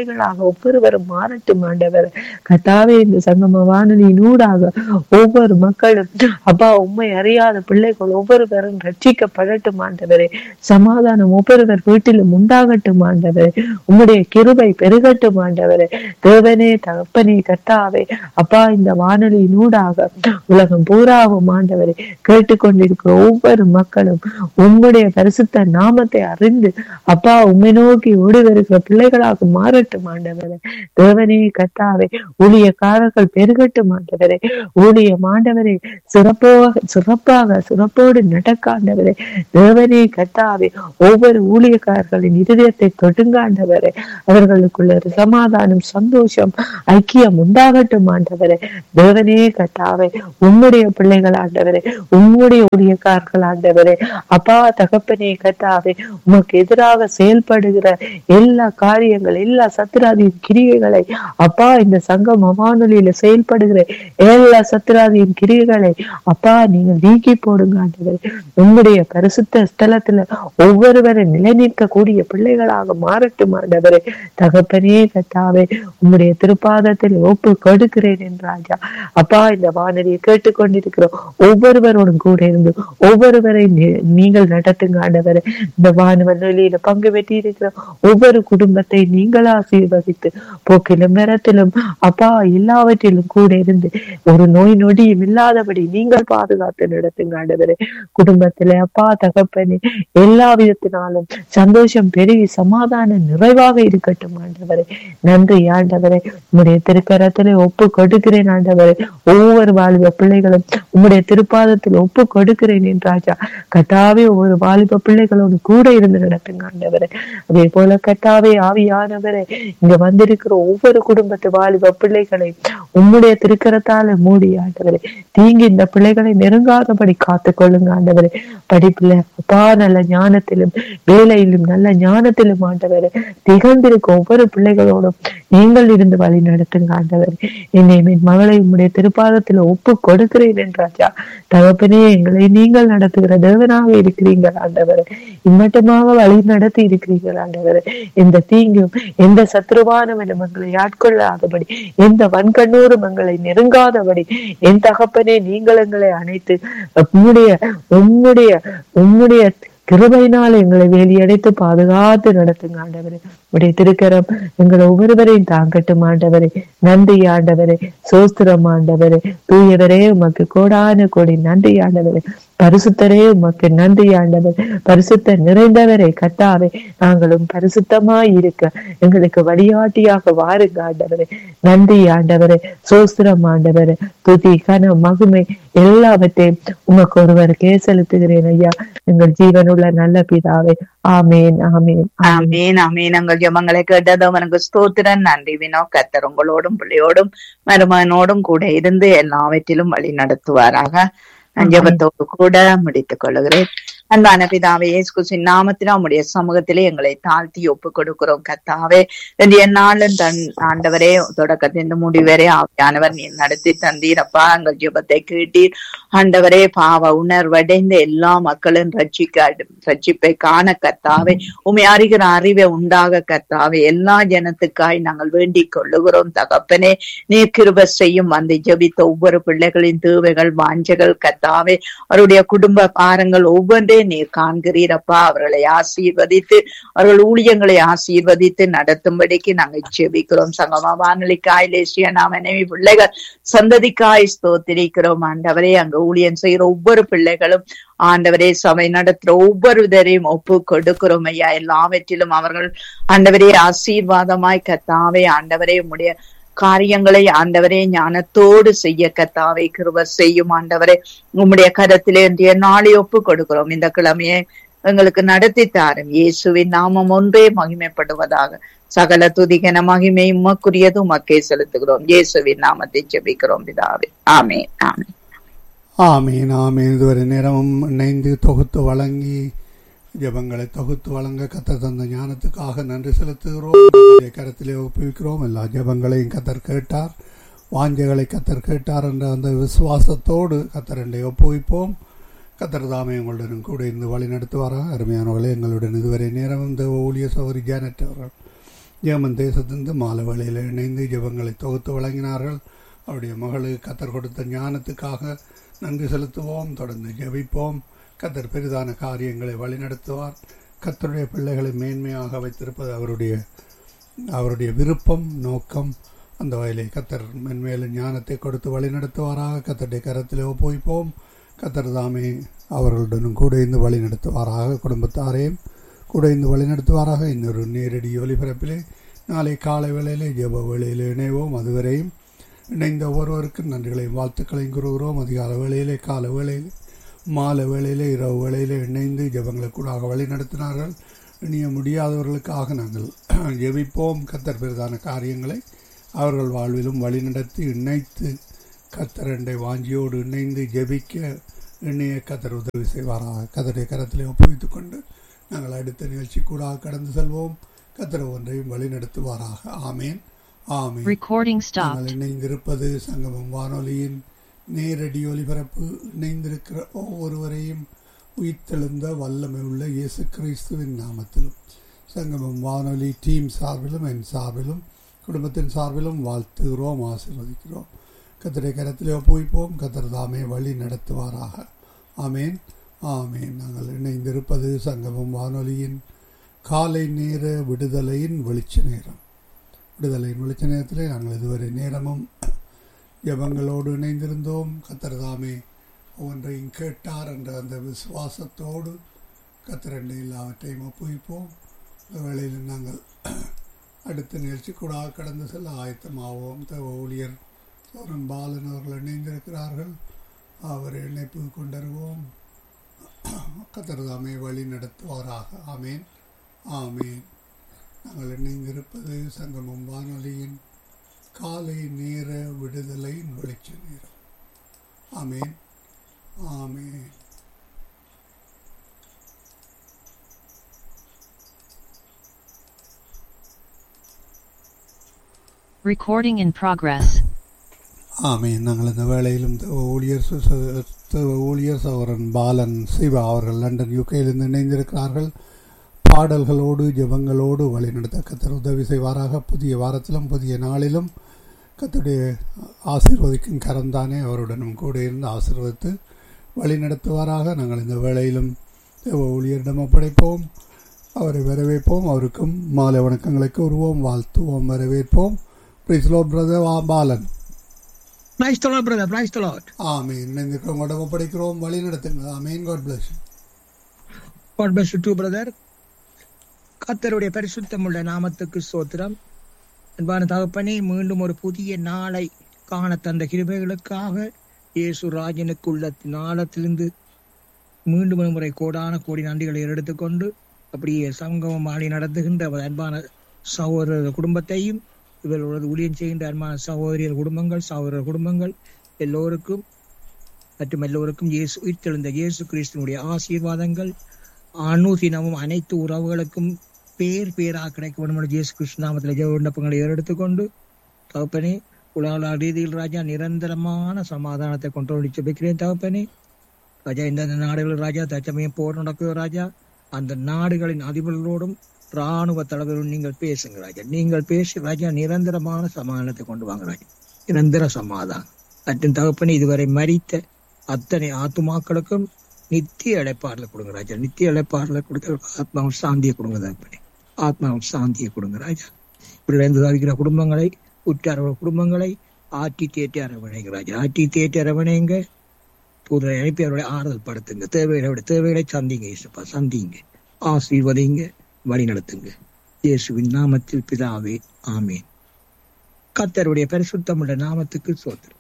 ஒவ்வொருவரும் மாறட்டும் ஆண்டவர் கத்தாவே இந்த சங்கம வானொலியின் ஊடாக ஒவ்வொரு மக்களும் அப்பா உண்மை அறியாத பிள்ளைகள் ஒவ்வொருவரும் ரட்சிக்கப்படட்டும் ஆண்டவரே சமாதானம் ஒவ்வொருவர் வீட்டிலும் உண்டாகட்டும் ஆண்டவரே உம்முடைய கிருபை பெருகட்டும் ஆண்டவரே தேவனே தகப்பனே கத்தாவே அப்பா இந்த வானொலியின் ஊடாக உலகம் பூராவும் ஆண்டவரே கேட்டுக்கொண்டிருக்கிற ஒவ்வொரு மக்களும் உம்முடைய பரிசுத்த நாமத்தை அறிந்து அப்பா உம்மை நோக்கி ஓடி வருகிற பிள்ளைகளாக மாறட்டும் ஆண்டவரே தேவனே கத்தாவே ஊழியக்காரர்கள் பெருகட்டும் ஆண்டவரே ஊழிய ஆண்டவரே சிறப்பாக சிறப்பாக சிறப்போடு நடக்க ஆண்டவரே தேவனே கத்தாவே ஒவ்வொரு ஊழியக்காரர்களின் இருதயத்தை தொடுங்க ஆண்டவரே அவர்களுக்குள்ள ஒரு சமாதானம் சந்தோஷம் ஐக்கியம் உண்டாகட்டும் ஆண்டவரே தேவனே கத்தாவே உம்முடைய பிள்ளைகள் ஆண்டவரே உம்முடைய ஊழியக்காரர்கள் ஆண்டவரே அப்பா தகப்பனே கத்தாவே உமக்கு எதிராக செயல்படுகிற எல்லா காரியங்கள் எல்லா சத்துராதியின் கிரியைகளை அப்பா இந்த சங்கம் வானொலியில செயல்படுகிற எல்லா சத்துராதியின் கிரியைகளை அப்பா நீங்க நீக்கி போடுங்க ஆண்டவரே உங்களுடைய பரிசுத்த ஸ்தலத்துல ஒவ்வொருவரை நிலைநிற்கக்கூடிய பிள்ளைகளாக மாறட்டும் ஆண்டவரே தகப்பனே கத்தாவே உம்முடைய திருப்பாதத்தில் ஒப்பு கொடுக்கிறேன் என் ராஜா அப்பா இந்த வானொலியை கேட்டுக்கொண்டிருக்கிறோம் ஒவ்வொருவரோடும் கூட இருந்து ஒவ்வொருவரை நீ- நீங்கள் நடத்துங்க ஆண்டவரே இந்த வானொலியில பங்கு பெற்றி இருக்கிற ஒவ்வொரு குடும்பத்தை நீங்கள் ஆசீர்வதித்து போக்கிலும் மரத்திலும் அப்பா எல்லாவற்றிலும் கூட இருந்து ஒரு நோய் நொடியும் இல்லாதபடி நீங்கள் பாதுகாத்து நடத்துங்க ஆண்டவரே குடும்பத்திலே அப்பா தகப்பனே எல்லா விதத்தினாலும் சந்தோஷம் பெருகி சமாதானம் நிறைவாக இருக்கட்டும் ஆண்டவரே நன்றி ஆண்டவரே உம்முடைய திருக்கரத்திலே ஒப்பு கொடுக்கிறேன் ஆண்டவரே ஒவ்வொரு வாலிப பிள்ளைகளும் உம்முடைய திருப்பாதத்தில் ஒப்பு கொடுக்கிறேன் என் ராஜா கட்டாவே ஒவ்வொரு வாலிப பிள்ளைகளோடு கூட இருந்து நடத்துங்க ஆண்டவரே அதே போல கட்டாவே ஆவியானவரே இங்க வந்திருக்கிற ஒவ்வொரு குடும்பத்து வாலிப பிள்ளைகளை உம்முடைய திருக்கரத்தால மூடி ஆண்டவரே தீங்கி இந்த பிள்ளைகளை நெருங்காதபடி காத்து கொள்ளுங்க ஆண்டவரே படிப்புல அப்பா நல்ல ஞானத்திலும் வேலையிலும் நல்ல ஞானத்திலும் ஆண்டவரே திகழ்ந்திருக்க ஒவ்வொரு பிள்ளைகளோடும் நீங்கள் இருந்து வழி நடத்துங்க ஆண்டவரே என்னை என் மகளை உம்முடைய திருப்பாதத்துல ஒப்பு கொடுக்கிறேன் என்றாச்சா தகப்பனே எங்களை நீங்கள் நடத்துகிற தேவனாக இருக்கிறீர்கள் ஆண்டவரே இம்மட்டமாக வழி நடத்தி இருக்கிறீர்கள் ஆண்டவரே எந்த தீங்கும் எந்த சத்ருவானவனும் எங்களை ஆட்கொள்ளாதபடி எந்த வன்கண்ணூரும் எங்களை நெருங்காதபடி என் தகப்பனே நீங்கள் எங்களை அணைத்து உம்முடைய உம்முடைய உம்முடைய கிருபையினால் எங்களை வேலியடைத்து பாதுகாத்து நடத்துங்க ஆண்டவரே உடைய திருக்கரம் எங்கள் ஒவ்வொருவரையும் தாங்கட்டும் ஆண்டவரே நன்றி ஆண்டவரே சோஸ்திரம் ஆண்டவரே தூயவரே உமக்கு கோடான கோடி நன்றி ஆண்டவரே பரிசுத்தரே உமக்கு நன்றி ஆண்டவர் பரிசுத்த நிறைந்தவரே கத்தாவே நாங்களும் பரிசுத்தமாய் இருக்க எங்களுக்கு வழிகாட்டியாக வாருங்க ஆண்டவரே நன்றி ஆண்டவரே சோஸ்திரம் ஆண்டவரே துதி கன மகிமை எல்லாவற்றையும் உமக்கு ஒருவருக்கே செலுத்துகிறேன் ஐயா எங்கள் ஜீவனுள்ள நல்ல பிதாவே ஆமேன் ஆமேன் ஆமேன் ஆமீன் ஆமீன் எங்கள் ஜெபங்களை கேட்டதும் எனக்கு ஸ்தோத்திரன் நன்றி வினோ கத்தர் உங்களோடும் பிள்ளையோடும் மருமகனோடும் கூட இருந்து எல்லாவற்றிலும் வழி நடத்துவாராக நான் ஜெபத்தோடு கூட முடித்துக் கொள்கிறேன் அன்பான பிதாவே இயேசு கிறிஸ்துவின் நாமத்தினால் உம்முடைய சமூகத்திலே எங்களை தாழ்த்தி ஒப்பு கொடுக்கிறோம் கத்தாவே இன்றைய நாளும் தன் ஆண்டவரே தொடக்கத்தின் முடிவரே ஆவியானவர் நீ நடத்தி தந்தீரப்பா எங்கள் ஜெபத்தை கேட்டீர் ஆண்டவரே பாவ உணர்வடைந்த எல்லா மக்களும் ரட்சிக்க ரட்சிப்பை காண கத்தாவே உமை அறிகிற அறிவை உண்டாக கத்தாவே எல்லா ஜனத்துக்காய் நாங்கள் வேண்டிக் கொள்ளுகிறோம் தகப்பனே நீர் கிருப செய்யும் அந்த ஜெபித்த ஒவ்வொரு பிள்ளைகளின் தேவைகள் வாஞ்சைகள் கத்தாவே அவருடைய குடும்ப பாரங்கள் ஒவ்வொன்றே நீர் காண்கிறீரப்பா அவர்களை ஆசீர்வதித்து அவர்கள் ஊழியங்களை ஆசீர்வதித்து நடத்தும்படிக்கு நாங்கள் ஜெபிக்கிறோம் சங்கமா வானொலிக்காய் லேசிய நாம் மனைவி பிள்ளைகள் சந்ததிக்காய் ஸ்தோத்திரிக்கிறோம் ஆண்டவரே அங்க ஊழியம் செய்கிற ஒவ்வொரு பிள்ளைகளும் ஆண்டவரே சபை நடத்துற ஒவ்வொருவரையும் ஒப்பு கொடுக்கிறோம் ஐயா எல்லாவற்றிலும் அவர்கள் ஆண்டவரே ஆசீர்வாதமாய் கத்தாவே ஆண்டவரே உம்முடைய காரியங்களை ஆண்டவரே ஞானத்தோடு செய்ய கத்தாவை கிருப செய்யும் ஆண்டவரே உம்முடைய கரத்திலே இன்றைய நாளை ஒப்பு கொடுக்கிறோம் இந்த கிழமையை எங்களுக்கு நடத்தி தாரும் இயேசுவின் நாமம் ஒன்றே மகிமைப்படுவதாக சகல துதிகன மகிமை உமக்குரியது உமக்கே செலுத்துகிறோம் இயேசுவின் நாமத்தை ஜெபிக்கிறோம் பிதாவே ஆமே ஆமே ஆமீன் ஆமீன் இதுவரை நேரமும் இணைந்து தொகுத்து வழங்கி ஜெபங்களை தொகுத்து வழங்க கத்தர் தந்த ஞானத்துக்காக நன்றி செலுத்துகிறோம் அவருடைய கரத்திலே ஒப்புவிக்கிறோம் எல்லா ஜெபங்களையும் கத்தர் கேட்டார் வாஞ்சைகளை கத்தர் கேட்டார் என்ற அந்த விசுவாசத்தோடு கத்தரண்டை ஒப்புவிப்போம் கத்தர் தாமே உங்களுடன் கூட இருந்து வழி நடத்துவாராக அருமையானவர்களே எங்களுடன் இதுவரை நேரம் இந்த ஊழிய சௌரி ஜானட் அவர்கள் ஜெர்மன் தேசத்திலிருந்து மாலை வேளையில் இணைந்து ஜெபங்களை தொகுத்து வழங்கினார்கள் அவருடைய மகளுக்கு கத்தர் கொடுத்த ஞானத்துக்காக நன்றி செலுத்துவோம் தொடர்ந்து ஜெபிப்போம் கத்தர் பெரிதான காரியங்களை வழிநடத்துவார் கத்தருடைய பிள்ளைகளை மேன்மையாக வைத்திருப்பது அவருடைய அவருடைய விருப்பம் நோக்கம் அந்த வயலை கத்தர் மென்மேலும் ஞானத்தை கொடுத்து வழிநடத்துவாராக கத்தருடைய கரத்தில் ஒப்புவிப்போம் கத்தர் தாமே அவர்களுடனும் கூட இருந்து வழி நடத்துவாராக குடும்பத்தாரையும் கூட இருந்து வழி நடத்துவாராக இன்னொரு நேரடி ஒலிபரப்பிலே நாளை காலை வேளையிலே ஜெப வேளையிலே இணைவோம் அதுவரையும் இணைந்த ஒவ்வொருவருக்கும் நன்றிகளையும் வாழ்த்துக்களையும் கூறுகிறோம் அதிகால வேளையிலே கால வேளையிலே மாலை வேளையிலே இரவு வேளையிலே இணைந்து ஜெபங்களை கூடாக வழி நடத்தினார்கள் இனிய முடியாதவர்களுக்காக நாங்கள் ஜெபிப்போம் கத்தர் பெரிதான காரியங்களை அவர்கள் வாழ்விலும் வழிநடத்தி இணைத்து கத்தரண்டை வாஞ்சியோடு இணைந்து ஜெபிக்க இணைய கத்தர் உதவி செய்வாராக கத்தருடைய கரத்திலே ஒப்புவித்துக் கொண்டு நாங்கள் அடுத்த நிகழ்ச்சி கூட கடந்து செல்வோம் கத்தர் ஒன்றையும் வழிநடத்துவாராக ஆமேன் ஆமேன் Recording நாங்கள் stopped. இணைந்திருப்பது சங்கமம் வானொலியின் நேரடி ஒலிபரப்பு இணைந்திருக்கிற ஒவ்வொருவரையும் உயிர்த்தெழுந்த வல்லமை உள்ள இயேசு கிறிஸ்துவின் நாமத்திலும் சங்கமம் வானொலி டீம் சார்பிலும் என் சார்பிலும் குடும்பத்தின் சார்பிலும் வாழ்த்துகிறோம் ஆசீர்வதிக்கிறோம் கத்தரை கரத்திலே ஒப்புவிப்போம் கத்தர் தாமே வழி நடத்துவாராக ஆமேன் ஆமேன் நாங்கள் இணைந்திருப்பது சங்கமம் வானொலியின் காலை நேர விடுதலையின் வெளிச்ச நேரம் விடுதலையின் வெளிச்ச நேரத்திலே நாங்கள் இதுவரை நேரமும் ஜபங்களோடு இணைந்திருந்தோம் கத்தர் தாமே ஒவ்வொன்றையும் கேட்டார் என்ற அந்த விசுவாசத்தோடு கத்திரண்டு எல்லாவற்றையும் ஒப்புவிப்போம் இந்த வேளையில் நாங்கள் அடுத்த நிகழ்ச்சி கூட கடந்து செல்ல ஆயத்தமாவோம் தேவ ஊழியர் சோரன் பாலன் அவர்கள் இணைந்திருக்கிறார்கள் அவர் இணைப்பு கொண்டருவோம் கத்தர் தாமே வழி நடத்துவாராக ஆமேன் ஆமேன் நாங்கள் இணைந்திருப்பது சங்கமம் வானொலியின் காலை நேர விடுதலையின் வெளிச்ச நேரம் ஆமேன் ஆமேன் Recording in progress. ஆமேன் நாங்கள் இந்த வேளையிலும் தேவ ஊழியர் சு- சு- தேவ ஊழியர் சவரன் பாலன் சிவா அவர்கள் லண்டன் யூகேயிலிருந்து இணைந்திருக்கிறார்கள் பாடல்களோடு ஜெபங்களோடு வழிநடத்த கத்தர் உதவி செய்வாராக புதிய வாரத்திலும் புதிய நாளிலும் கத்தருடைய ஆசீர்வதிக்கும் கரந்தானே அவருடனும் கூட இருந்து ஆசீர்வதித்து வழி நடத்துவாராக நாங்கள் இந்த வேளையிலும் தேவ ஊழியரிடம் ஒப்படைப்போம் அவரை வரவேற்போம் அவருக்கும் மாலை வணக்கங்களை கூறுவோம் வாழ்த்துவோம் வரவேற்போம் praise the Lord brother Balan Praise the Lord, brother. Praise the Lord. ஆமீன் இணைந்து உங்களோட ஒப்படைக்கிறோம் வழி நடத்துங்க ஆமீன் God bless God bless you too, brother. கர்த்தருடைய பரிசுத்தமுள்ள நாமத்துக்கு ஸ்தோத்திரம் அன்பான தகப்பனே மீண்டும் ஒரு புதிய நாளை காண தந்த கிருபைகளுக்காக இயேசு ராஜனுக்குள்ள நாளத்திலிருந்து மீண்டும் ஒரு முறை கோடான கோடி நன்றிகளை எடுத்துக்கொண்டு அப்படியே சங்கமம் ஆடி நடத்துகின்ற அவர் அன்பான சகோதரர் குடும்பத்தையும் இவர்களோடு ஊழியம் செய்கின்ற அன்பான சகோதரியர் குடும்பங்கள் சகோதரர் குடும்பங்கள் எல்லோருக்கும் மற்றும் எல்லோருக்கும் இயேசு உயிர்த்தெழுந்த இயேசு கிறிஸ்துவனுடைய ஆசீர்வாதங்கள் அனுதினமும் அனைத்து உறவுகளுக்கும் பேர் பேராக கிடைக்க வேண்டும் என்று இயேசு கிறிஸ்து நாமத்தில் ஜெப விண்ணப்பங்களை ஏறெடுத்துக்கொண்டு தகப்பனே உலக ரீதியில் ராஜா நிரந்தரமான சமாதானத்தை கொண்டு வந்து ஜெபிக்கிறேன் தகப்பனே ராஜா இந்தந்த நாடுகளில் ராஜா தச்சமயம் போர் நடக்குதோ ராஜா அந்த நாடுகளின் அதிபர்களோடும் ராணுவ தலைவரோடும் நீங்கள் பேசுங்க ராஜா நீங்கள் பேசி ராஜா நிரந்தரமான சமாதானத்தை கொண்டு வாங்க ராஜா நிரந்தர சமாதானம் மற்றும் தகப்பனே இதுவரை மரித்த அத்தனை ஆத்துமாக்களுக்கும் நித்திய இழைப்பாடல கொடுங்க ராஜா நித்திய இழைப்பாடல கொடுக்க ஆத்மாவும் சாந்தியை கொடுங்க தகப்பனே ஆத்மாவும் சாந்தியை கொடுங்க ராஜா இப்படி இருந்து தவிக்கிற குடும்பங்களை உற்றார குடும்பங்களை ஆட்டி தேற்றி அரவணைங்க ராஜா ஆட்டி தேற்றி அரவணைங்க தூதரை அனுப்பி அவருடைய ஆறுதல் படுத்துங்க தேவைகளை தேவைகளை சந்திங்க இயேசுப்பா சந்திங்க ஆசீர்வதிங்க வழி நடத்துங்க இயேசுவின் நாமத்தில் பிதாவே ஆமேன் கர்த்தருடைய பரிசுத்தமுள்ள நாமத்துக்கு சோத்திரம்